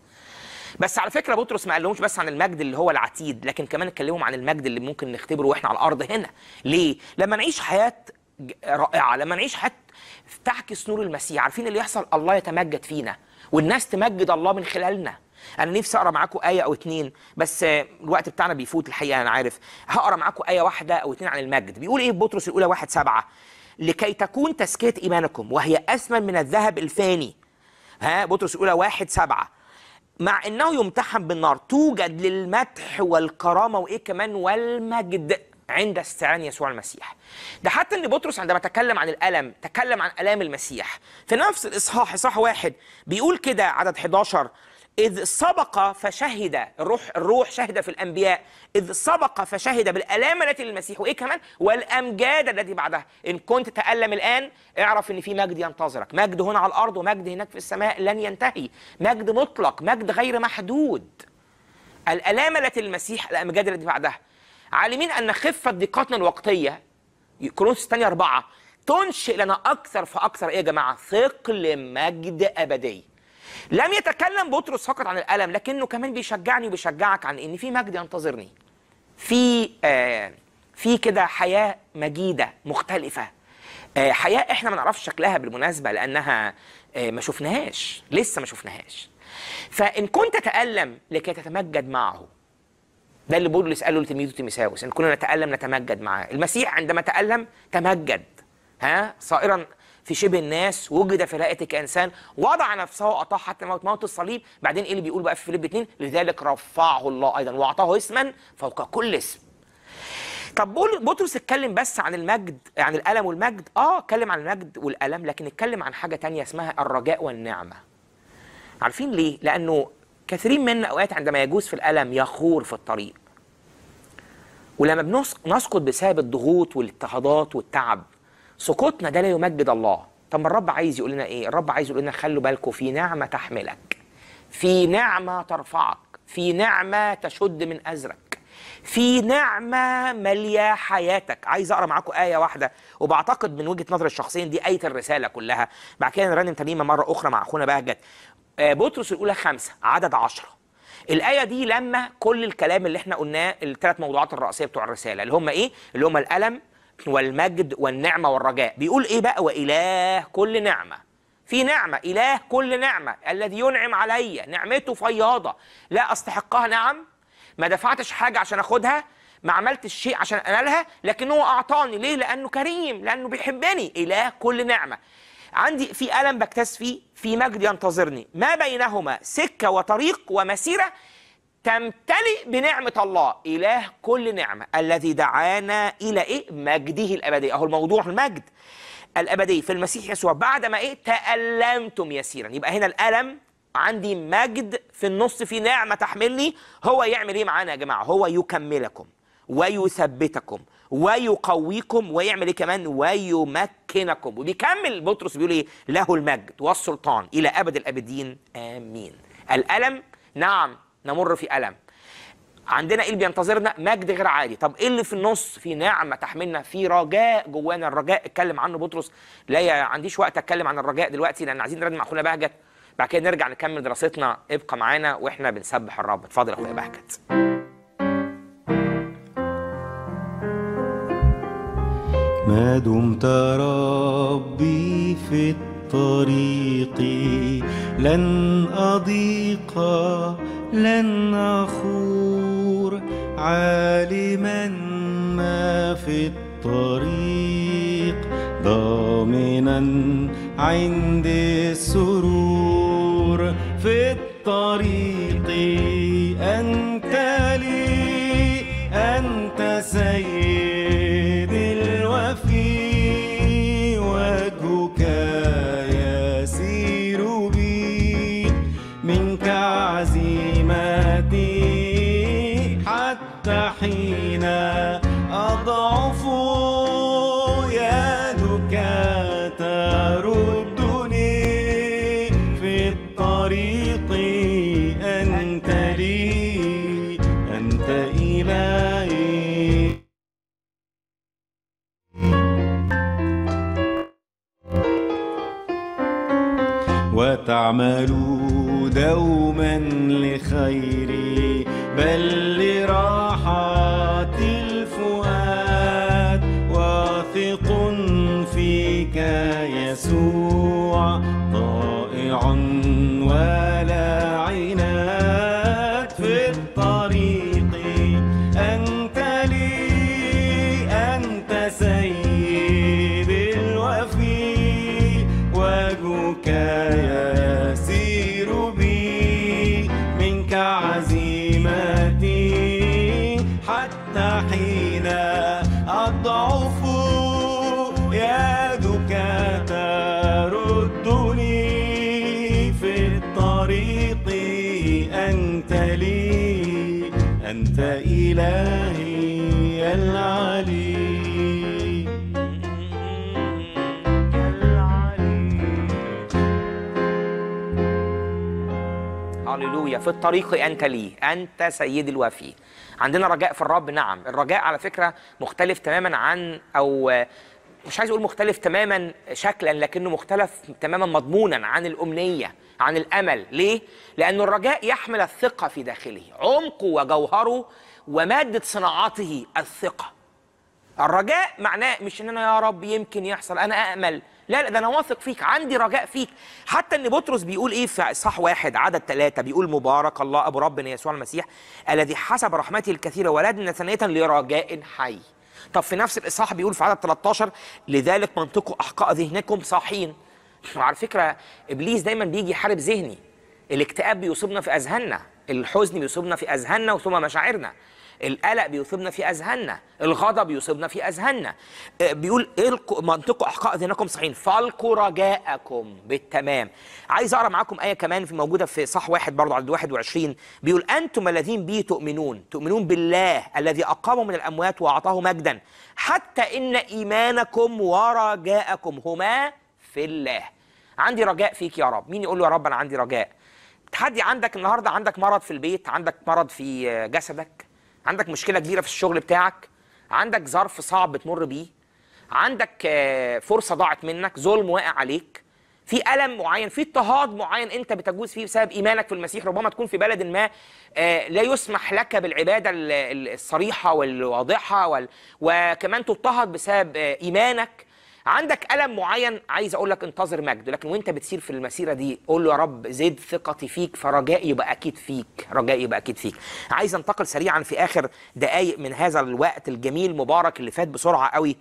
B: بس على فكره بطرس ما قالهمش بس عن المجد اللي هو العتيد لكن كمان اتكلمهم عن المجد اللي ممكن نختبره واحنا على الارض هنا ليه لما نعيش حياه ج- رائعه لما نعيش حياه تعكس نور المسيح عارفين اللي يحصل الله يتمجد فينا والناس تمجد الله من خلالنا انا نفسي اقرا معاكم ايه او اتنين بس آه، الوقت بتاعنا بيفوت الحقيقه انا عارف هقرا معاكم ايه واحده او اتنين عن المجد بيقول ايه في بطرس الاولى واحد سبعة لكي تكون تزكيه ايمانكم وهي اثمن من الذهب الفاني ها بطرس الاولى واحد سبعة مع انه يمتحن بالنار توجد للمدح والكرامه وايه كمان والمجد عند استعان يسوع المسيح ده حتى ان بطرس عندما تكلم عن الالم تكلم عن الام المسيح في نفس الاصحاح اصحاح واحد بيقول كده عدد 11 إذ سبق فشهد الروح الروح شهد في الأنبياء إذ سبق فشهد بالآلام التي للمسيح وإيه كمان والأمجاد التي بعدها إن كنت تألم الآن اعرف إن في مجد ينتظرك مجد هنا على الأرض ومجد هناك في السماء لن ينتهي مجد مطلق مجد غير محدود الآلام التي للمسيح الأمجاد التي بعدها عالمين أن خفة ضيقاتنا الوقتية كورنثوس الثانية أربعة تنشئ لنا أكثر فأكثر إيه يا جماعة ثقل مجد أبدي لم يتكلم بطرس فقط عن الألم لكنه كمان بيشجعني وبيشجعك عن إن في مجد ينتظرني في آه في كده حياة مجيدة مختلفة آه حياة احنا ما نعرفش شكلها بالمناسبة لأنها آه ما شفناهاش لسه ما شفناهاش فإن كنت تألم لكي تتمجد معه ده اللي بولس قاله لتلميذه تيموثاوس ان كنا نتالم نتمجد معاه المسيح عندما تالم تمجد ها صائرا في شبه الناس وجد في هيئته كانسان وضع نفسه واطاع حتى موت موت الصليب بعدين ايه اللي بيقول بقى في فيليب 2 لذلك رفعه الله ايضا واعطاه اسما فوق كل اسم طب بول- بطرس اتكلم بس عن المجد عن الالم والمجد اه اتكلم عن المجد والالم لكن اتكلم عن حاجه تانية اسمها الرجاء والنعمه عارفين ليه لانه كثيرين منا اوقات عندما يجوز في الالم يخور في الطريق ولما بنس- نسقط بسبب الضغوط والاضطهادات والتعب سقوطنا ده لا يمجد الله طب ما الرب عايز يقول لنا ايه الرب عايز يقول لنا خلوا بالكم في نعمه تحملك في نعمه ترفعك في نعمه تشد من ازرك في نعمه ماليه حياتك عايز اقرا معاكم ايه واحده وبعتقد من وجهه نظري الشخصيه دي ايه الرساله كلها بعد كده نرنم ترنيمه مره اخرى مع اخونا بهجت آه، بطرس الاولى خمسة عدد عشرة الآية دي لما كل الكلام اللي احنا قلناه الثلاث موضوعات الرئيسية بتوع الرسالة اللي هم ايه؟ اللي هم الألم والمجد والنعمة والرجاء بيقول ايه بقى وإله كل نعمة في نعمة إله كل نعمة الذي ينعم علي نعمته فياضة لا أستحقها نعم ما دفعتش حاجة عشان أخدها ما عملتش شيء عشان أنالها لكن هو أعطاني ليه؟ لأنه كريم لأنه بيحبني إله كل نعمة عندي في ألم بكتاز فيه في مجد ينتظرني ما بينهما سكة وطريق ومسيرة تمتلئ بنعمة الله إله كل نعمة الذي دعانا إلى إيه مجده الأبدي أهو الموضوع المجد الابديه في المسيح يسوع بعد ما ايه تالمتم يسيرا يبقى هنا الالم عندي مجد في النص في نعمه تحملني هو يعمل ايه معانا يا جماعه هو يكملكم ويثبتكم ويقويكم ويعمل ايه كمان ويمكنكم وبيكمل بطرس بيقول ايه له المجد والسلطان الى ابد الابدين امين الالم نعم نمر في الم عندنا ايه اللي بينتظرنا مجد غير عادي طب ايه اللي في النص في نعمه تحملنا في رجاء جوانا الرجاء اتكلم عنه بطرس لا يا عنديش وقت اتكلم عن الرجاء دلوقتي لان عايزين نرد مع اخونا بهجت بعد كده نرجع نكمل دراستنا ابقى معانا واحنا بنسبح الرب اتفضل يا اخويا بهجت
D: ما دمت ربي في الطريق لن أضيق لن أخور عالما ما في الطريق ضامنا عند السرور في الطريق أنت لي أنت سيدي الوفي وجهك يسير بي منك عزيمتي حتى حين أضعف يدك تردني في الطريق أنت لي أنت إلهي وتعمل دوما لخيري بل لراحة الفؤاد واثق فيك يسوع طائع ولا عناد في الطريق أنت لي أنت سيدي الوفي وجهك يسير بي منك عزيمتي حتى حين أضعف يدك تردني في الطريق أنت لي أنت إلهي العلي
B: هللويا في الطريق انت لي انت سيدي الوفي عندنا رجاء في الرب نعم الرجاء على فكره مختلف تماما عن او مش عايز اقول مختلف تماما شكلا لكنه مختلف تماما مضمونا عن الامنيه عن الامل ليه لان الرجاء يحمل الثقه في داخله عمقه وجوهره وماده صناعته الثقه الرجاء معناه مش ان انا يا رب يمكن يحصل انا امل لا لا ده انا واثق فيك عندي رجاء فيك حتى ان بطرس بيقول ايه في صح واحد عدد ثلاثة بيقول مبارك الله ابو ربنا يسوع المسيح الذي حسب رحمته الكثيره ولدنا ثانيه لرجاء حي طب في نفس الاصحاح بيقول في عدد 13 لذلك منطقوا احقاء ذهنكم صاحين وعلى فكره ابليس دايما بيجي يحارب ذهني الاكتئاب بيصيبنا في اذهاننا الحزن بيصيبنا في اذهاننا وثم مشاعرنا القلق بيصيبنا في اذهاننا الغضب يصيبنا في اذهاننا آه، بيقول القوا منطقوا احقاء ذهنكم صحيحين فالقوا رجاءكم بالتمام عايز اقرا معاكم ايه كمان في موجوده في صح واحد برضه عدد 21 بيقول انتم الذين به تؤمنون تؤمنون بالله الذي اقامه من الاموات واعطاه مجدا حتى ان ايمانكم ورجاءكم هما في الله عندي رجاء فيك يا رب مين يقول له يا رب انا عندي رجاء تحدي عندك النهارده عندك مرض في البيت عندك مرض في آه، جسدك عندك مشكله كبيره في الشغل بتاعك عندك ظرف صعب بتمر بيه عندك آه، فرصه ضاعت منك ظلم واقع عليك في الم معين في اضطهاد معين انت بتجوز فيه بسبب ايمانك في المسيح ربما تكون في بلد ما آه، لا يسمح لك بالعباده ال- ال- الصريحه والواضحه وال... وكمان تضطهد بسبب آه، ايمانك عندك ألم معين عايز أقول لك انتظر مجد لكن وأنت بتسير في المسيرة دي قول له يا رب زد ثقتي فيك فرجائي يبقى أكيد فيك رجائي يبقى أكيد فيك عايز أنتقل سريعا في آخر دقايق من هذا الوقت الجميل المبارك اللي فات بسرعة قوي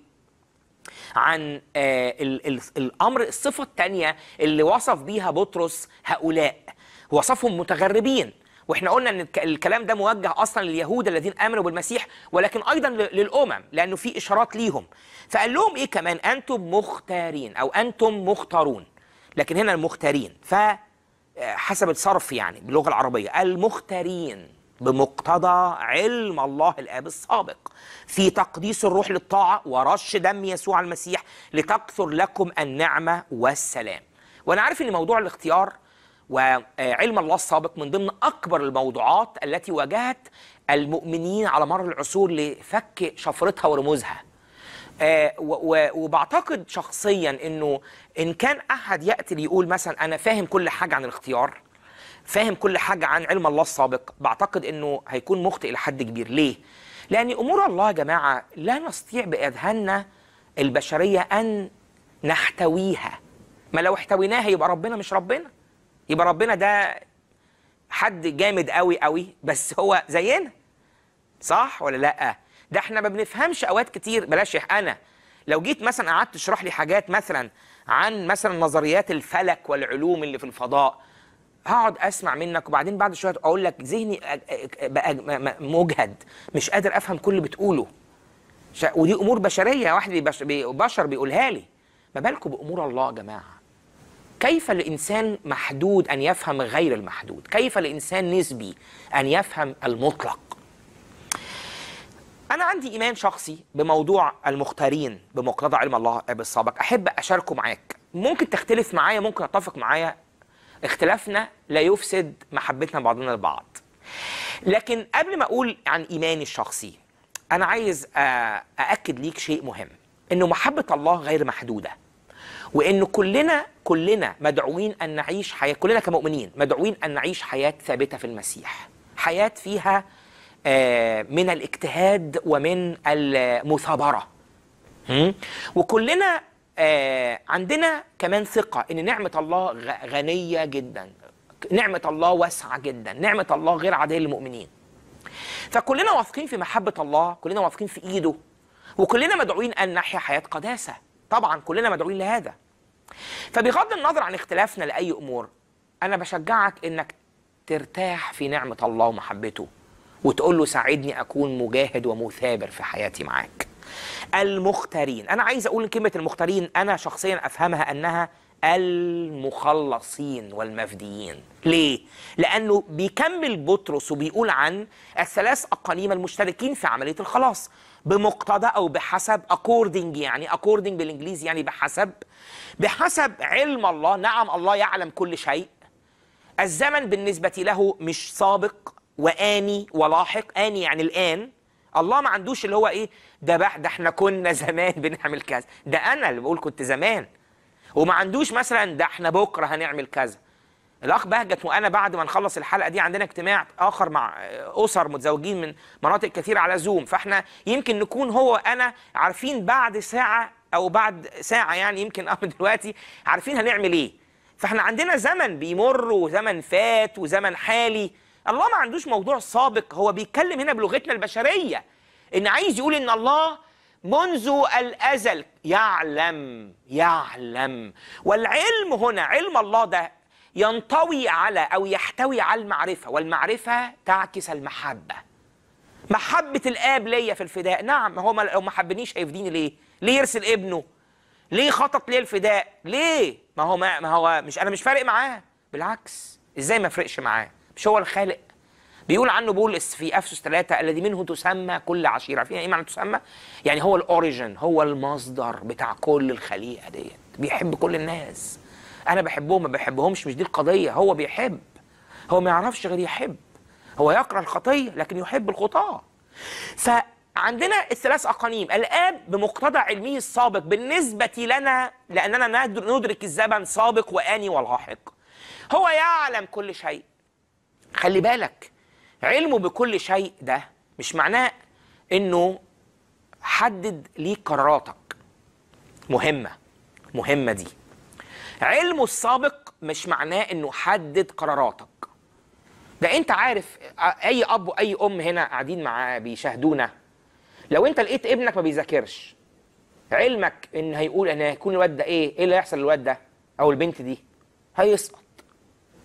B: عن آه ال ال الامر الصفه الثانيه اللي وصف بيها بطرس هؤلاء وصفهم متغربين واحنا قلنا ان الك- الكلام ده موجه اصلا لليهود الذين امنوا بالمسيح ولكن ايضا ل- للامم لانه في اشارات ليهم فقال لهم ايه كمان انتم مختارين او انتم مختارون لكن هنا المختارين ف حسب الصرف يعني باللغه العربيه المختارين بمقتضى علم الله الاب السابق في تقديس الروح للطاعه ورش دم يسوع المسيح لتكثر لكم النعمه والسلام وانا عارف ان موضوع الاختيار وعلم الله السابق من ضمن اكبر الموضوعات التي واجهت المؤمنين على مر العصور لفك شفرتها ورموزها آه، و- و- وبعتقد شخصيا انه ان كان احد ياتي ليقول مثلا انا فاهم كل حاجه عن الاختيار فاهم كل حاجه عن علم الله السابق بعتقد انه هيكون مخطئ لحد كبير ليه لان امور الله يا جماعه لا نستطيع باذهاننا البشريه ان نحتويها ما لو احتويناها يبقى ربنا مش ربنا يبقى ربنا ده حد جامد قوي قوي بس هو زينا صح ولا لا ده احنا ما بنفهمش اوقات كتير بلاش يح- انا لو جيت مثلا قعدت تشرح لي حاجات مثلا عن مثلا نظريات الفلك والعلوم اللي في الفضاء هقعد اسمع منك وبعدين بعد شويه اقول لك ذهني أ- أ- بقى م- م- مجهد مش قادر افهم كل اللي بتقوله شا- ودي امور بشريه واحد بيبش- بي- بشر بيقولها لي ما بالكم بامور الله يا جماعه كيف الانسان محدود ان يفهم غير المحدود كيف الانسان نسبي ان يفهم المطلق أنا عندي إيمان شخصي بموضوع المختارين بمقتضى علم الله بالسابق أحب أشاركه معاك ممكن تختلف معايا ممكن أتفق معايا اختلافنا لا يفسد محبتنا بعضنا البعض لكن قبل ما أقول عن إيماني الشخصي أنا عايز آه، أأكد ليك شيء مهم إنه محبة الله غير محدودة وإنه كلنا كلنا مدعوين أن نعيش حياة كلنا كمؤمنين مدعوين أن نعيش حياة ثابتة في المسيح حياة فيها آه، من الاجتهاد ومن المثابرة هم؟ وكلنا آه، عندنا كمان ثقة إن نعمة الله غ- غنية جدا نعمة الله واسعة جدا نعمة الله غير عادية للمؤمنين فكلنا واثقين في محبة الله كلنا واثقين في إيده وكلنا مدعوين أن نحيا حياة قداسة طبعا كلنا مدعوين لهذا فبغض النظر عن اختلافنا لأي أمور أنا بشجعك إنك ترتاح في نعمة الله ومحبته وتقول له ساعدني أكون مجاهد ومثابر في حياتي معاك المختارين أنا عايز أقول كلمة المختارين أنا شخصيا أفهمها أنها المخلصين والمفديين ليه؟ لأنه بيكمل بطرس وبيقول عن الثلاث أقانيم المشتركين في عملية الخلاص بمقتضى أو بحسب according يعني according بالإنجليزي يعني بحسب بحسب علم الله نعم الله يعلم كل شيء الزمن بالنسبة له مش سابق وآني ولاحق آني يعني الآن الله ما عندوش اللي هو إيه ده بقى ده احنا كنا زمان بنعمل كذا ده أنا اللي بقول كنت زمان وما عندوش مثلا ده احنا بكرة هنعمل كذا الأخ بهجت وأنا بعد ما نخلص الحلقة دي عندنا اجتماع آخر مع أسر متزوجين من مناطق كثيرة على زوم فاحنا يمكن نكون هو أنا عارفين بعد ساعة أو بعد ساعة يعني يمكن أه دلوقتي عارفين هنعمل إيه فاحنا عندنا زمن بيمر وزمن فات وزمن حالي الله ما عندوش موضوع سابق هو بيتكلم هنا بلغتنا البشرية ان عايز يقول ان الله منذ الازل يعلم يعلم والعلم هنا علم الله ده ينطوي على او يحتوي على المعرفة والمعرفة تعكس المحبة محبة الاب ليا في الفداء نعم هو ما- لو ما حبنيش هيفديني ليه ليه يرسل ابنه ليه خطط ليه الفداء ليه ما هو ما, ما هو مش انا مش فارق معاه بالعكس ازاي ما فرقش معاه مش هو الخالق بيقول عنه بولس في افسس 3 الذي منه تسمى كل عشيره عارفين ايه معنى تسمى يعني هو الاوريجن هو المصدر بتاع كل الخليقه ديت بيحب كل الناس انا بحبهم ما بحبهمش مش دي القضيه هو بيحب هو ما يعرفش غير يحب هو يكره الخطيه لكن يحب الخطاه فعندنا الثلاث اقانيم الاب بمقتضى علمه السابق بالنسبه لنا لاننا ند- ندرك الزمن سابق واني ولاحق هو يعلم كل شيء خلي بالك علمه بكل شيء ده مش معناه انه حدد ليك قراراتك مهمه مهمه دي علمه السابق مش معناه انه حدد قراراتك ده انت عارف اي اب واي ام هنا قاعدين معاه بيشاهدونا لو انت لقيت ابنك ما بيذاكرش علمك ان هيقول ان هيكون الواد ده ايه ايه اللي هيحصل للواد ده او البنت دي هيسقط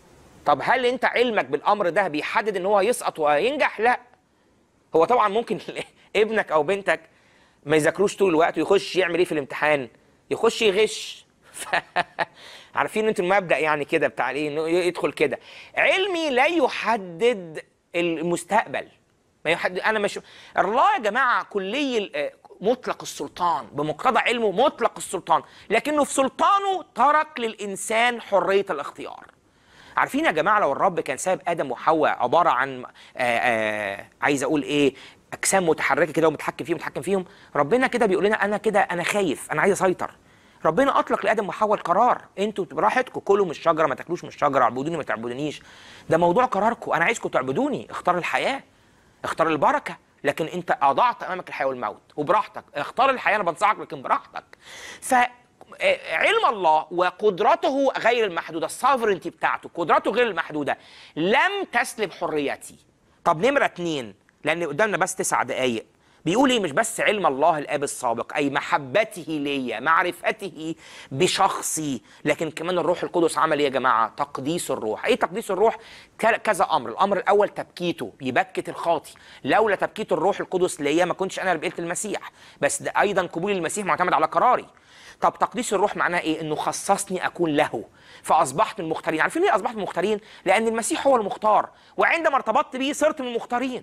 B: طب هل انت علمك بالامر ده بيحدد ان هو يسقط وينجح لا هو طبعا ممكن ابنك او بنتك ما يذاكروش طول الوقت ويخش يعمل ايه في الامتحان يخش يغش ف... عارفين انتوا المبدا يعني كده بتاع ايه انه يدخل كده علمي لا يحدد المستقبل ما يحدد انا مش الله يا جماعه كلي ال- مطلق السلطان بمقتضى علمه مطلق السلطان لكنه في سلطانه ترك للانسان حريه الاختيار عارفين يا جماعه لو الرب كان ساب ادم وحواء عباره عن آآ آآ عايز اقول ايه اجسام متحركه كده ومتحكم فيهم متحكم فيهم ربنا كده بيقول لنا انا كده انا خايف انا عايز اسيطر ربنا اطلق لادم وحواء القرار انتوا براحتكم كلوا من الشجره ما تاكلوش من الشجره اعبدوني ما تعبدونيش ده موضوع قراركم انا عايزكم تعبدوني اختار الحياه اختار البركه لكن انت اضعت امامك الحياه والموت وبراحتك اختار الحياه انا بنصحك لكن براحتك ف آه، علم الله وقدرته غير المحدوده السافرنتي بتاعته قدرته غير المحدوده لم تسلب حريتي طب نمره اتنين لان قدامنا بس تسع دقايق بيقول ايه مش بس علم الله الاب السابق اي محبته ليا معرفته بشخصي لكن كمان الروح القدس عمل ايه يا جماعه تقديس الروح ايه تقديس الروح ك- كذا امر الامر الاول تبكيته يبكت الخاطي لولا تبكيت الروح القدس ليا ما كنتش انا اللي بقيت المسيح بس ده ايضا قبول المسيح معتمد على قراري طب تقديس الروح معناه ايه انه خصصني اكون له فاصبحت من المختارين عارفين ليه اصبحت من المختارين لان المسيح هو المختار وعندما ارتبطت بيه صرت من المختارين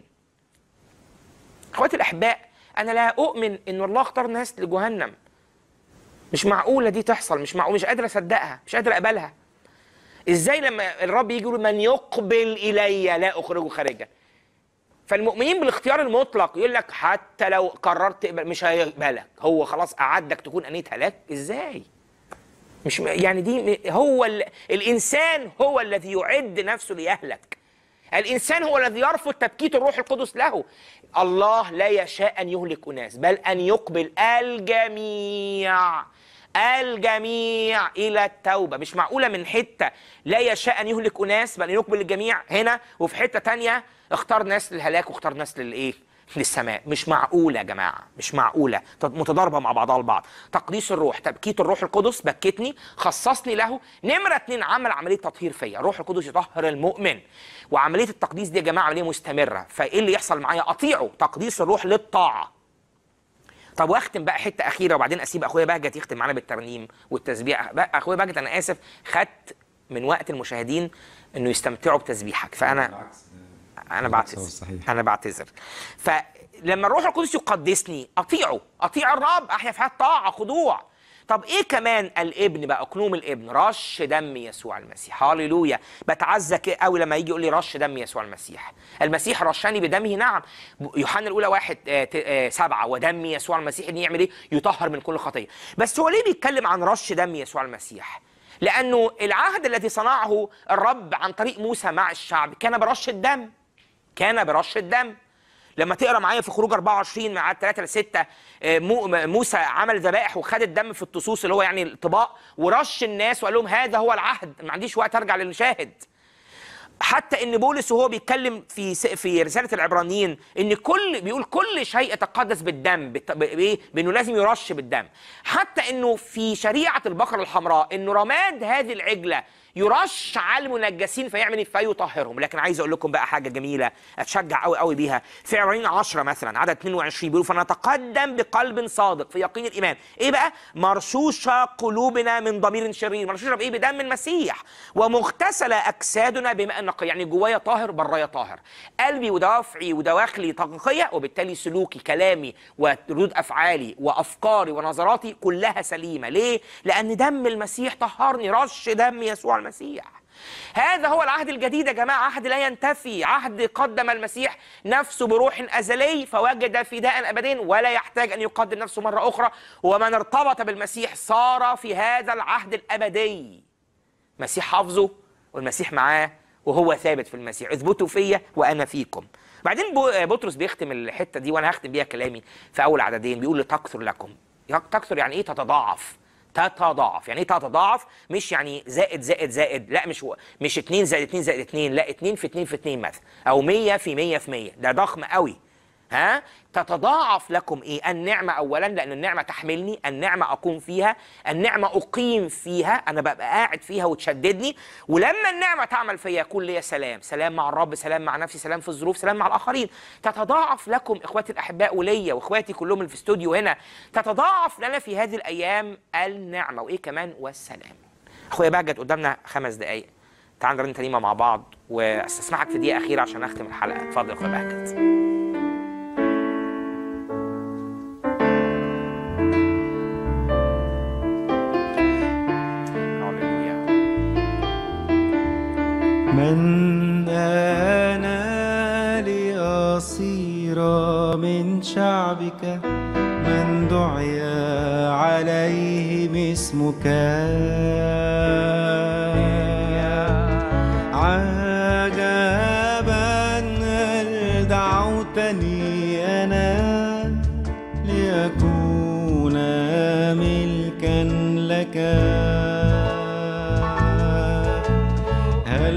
B: اخواتي الاحباء انا لا اؤمن ان الله اختار ناس لجهنم مش معقوله دي تحصل مش معقول مش قادر اصدقها مش قادر اقبلها ازاي لما الرب يجي يقول من يقبل الي لا اخرجه خارجا فالمؤمنين بالاختيار المطلق يقول لك حتى لو قررت تقبل مش هيقبلك هو خلاص اعدك تكون انيه هلاك ازاي مش م- يعني دي م- هو ال... الانسان هو الذي يعد نفسه ليهلك الانسان هو الذي يرفض تبكيت الروح القدس له الله لا يشاء ان يهلك اناس بل ان يقبل الجميع الجميع الى التوبه مش معقوله من حته لا يشاء ان يهلك اناس بل ان يقبل الجميع هنا وفي حته تانية اختار ناس للهلاك واختار ناس للايه للسماء مش معقوله يا جماعه مش معقوله متضاربه مع بعضها البعض تقديس الروح تبكيت الروح القدس بكتني خصصني له نمره اتنين عمل عمليه تطهير فيا الروح القدس يطهر المؤمن وعمليه التقديس دي يا جماعه عمليه مستمره فايه اللي يحصل معايا اطيعه تقديس الروح للطاعه طب واختم بقى حته اخيره وبعدين اسيب اخويا بهجت يختم معانا بالترنيم والتسبيح بقى اخويا بهجت انا اسف خدت من وقت المشاهدين انه يستمتعوا بتسبيحك فانا
C: بالعكس
B: انا
C: بالعكس هو
B: بعتذر
C: الصحيح.
B: انا بعتذر فلما الروح القدس يقدسني اطيعه اطيع الرب احيا في حياه طاعه خضوع طب ايه كمان الابن بقى اقنوم الابن رش دم يسوع المسيح هاليلويا بتعزى قوي لما يجي يقول لي رش دم يسوع المسيح المسيح رشني بدمه نعم يوحنا الاولى واحد آه، ت- آه، سبعة ودم يسوع المسيح ان يعمل ايه يطهر من كل خطيه بس هو ليه بيتكلم عن رش دم يسوع المسيح لانه العهد الذي صنعه الرب عن طريق موسى مع الشعب كان برش الدم كان برش الدم لما تقرا معايا في خروج 24 مع 3 ل 6 موسى عمل ذبائح وخد الدم في الطصوص اللي هو يعني الطباق ورش الناس وقال لهم هذا هو العهد ما عنديش وقت ارجع للشاهد حتى ان بولس وهو بيتكلم في س- في رساله العبرانيين ان كل بيقول كل شيء يتقدس بالدم بت- ب- بايه بانه لازم يرش بالدم حتى انه في شريعه البقره الحمراء انه رماد هذه العجله يرش على المنجسين فيعمل ايه فيطهرهم لكن عايز اقول لكم بقى حاجه جميله اتشجع قوي قوي بيها في عبرانيين 10 مثلا عدد 22 بيقولوا فنتقدم بقلب صادق في يقين الايمان ايه بقى مرشوشه قلوبنا من ضمير شرير مرشوشه بايه بدم المسيح ومغتسله اجسادنا بماء نقي يعني جوايا طاهر برايا طاهر قلبي ودوافعي ودواخلي تنقيه وبالتالي سلوكي كلامي وردود افعالي وافكاري ونظراتي كلها سليمه ليه لان دم المسيح طهرني رش دم يسوع المسيح هذا هو العهد الجديد يا جماعه عهد لا ينتفي عهد قدم المسيح نفسه بروح ازلي فوجد فداء ابدين ولا يحتاج ان يقدم نفسه مره اخرى ومن ارتبط بالمسيح صار في هذا العهد الابدي مسيح حافظه والمسيح معاه وهو ثابت في المسيح اثبتوا فيا وانا فيكم بعدين بو- بطرس بيختم الحته دي وانا هختم بيها كلامي في اول عددين بيقول لتكثر لكم تكثر يعني ايه تتضاعف تتضاعف يعني ايه تتضاعف مش يعني زائد زائد زائد لا مش و- مش 2 زائد 2 زائد 2 لا 2 في 2 في 2 مثلا او 100 في 100 في 100 ده ضخم قوي ها تتضاعف لكم ايه النعمه اولا لان النعمه تحملني النعمه اقوم فيها النعمه اقيم فيها انا ببقى قاعد فيها وتشددني ولما النعمه تعمل فيا يكون لي سلام سلام مع الرب سلام مع نفسي سلام في الظروف سلام مع الاخرين تتضاعف لكم اخواتي الاحباء وليا واخواتي كلهم اللي في استوديو هنا تتضاعف لنا في هذه الايام النعمه وايه كمان والسلام اخويا بهجت قدامنا خمس دقائق تعال نرن ترنيمه مع بعض واستسمحك في دقيقه اخيره عشان اختم الحلقه اتفضل يا اخويا بهجت هللويا
D: من أنا لأصير من شعبك من دعي عليهم اسمك عجبا هل دعوتني أنا لأكون ملكا لك هل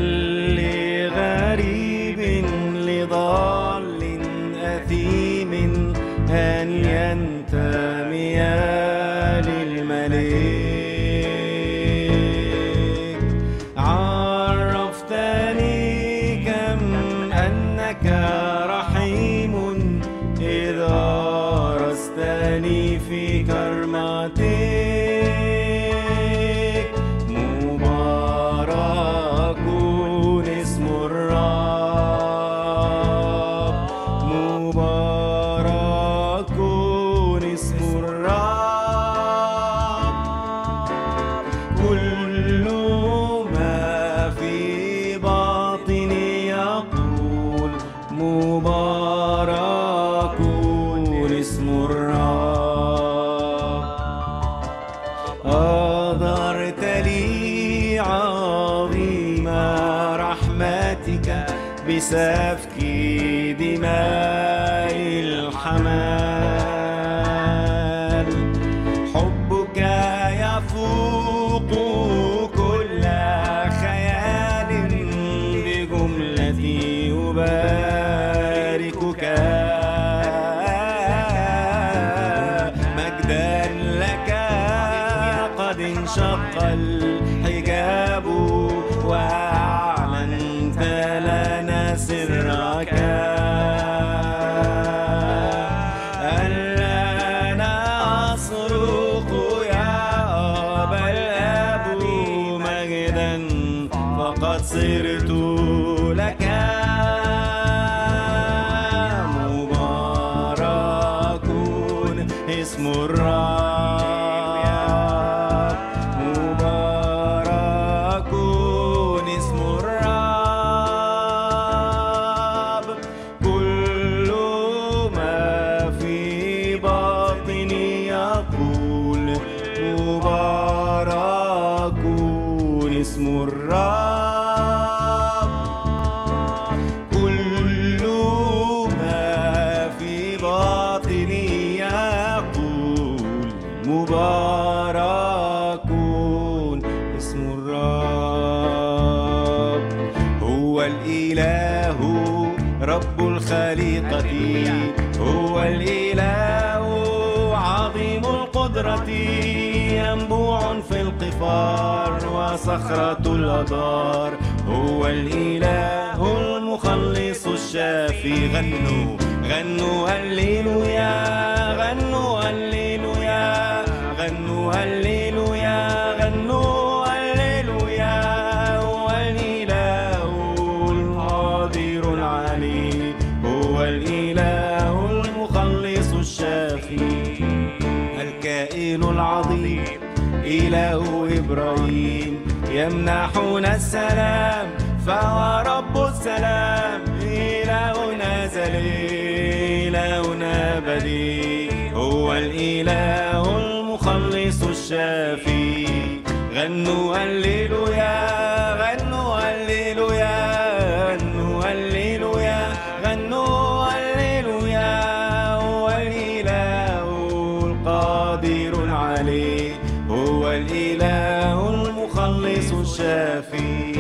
D: لغريب لضال أثيم أن ينتمي للملك عرفتني كم أنك رحيم إذ أرستني في كرمتك مبارك اسم الرب مبارك اسم الرب كل ما في باطني يقول مبارك اسم الرب أظهرت لي عظيم رحمتك بسفك دماء الحمال حبك يفوق كل خيال بجملتي أباركك مجدا لك قد انشق الحجاب وأعلنت لنا سرك أنا أصرخ يا أبا الأب مجدا فقد صرت لك مبارك اسم الرب مبارك اسم الرب كل ما في باطني يقول مبارك اسم الرب كل ما في باطني يقول مبارك اسم الرب هو الإله رب الخليقة هو الإله عظيم القدرة ينبوع في القفار وصخرة الأدار هو الإله المخلص الشافي غنوا غنوا هللويا غنوا هللويا غنوا هللويا غنوا هللويا هو الإله القادر العلي هو الإله المخلص الشافي الكائن العظيم إله إبراهيم يمنحنا السلام فهو رب السلام إلهنا زلي إلهنا بديع هو الإله المخلص الشافي غنوا هللويا غنوا هللويا غنوا هللويا غنوا هللويا هو الإله القادر العلي هو الإله المخلص الشافي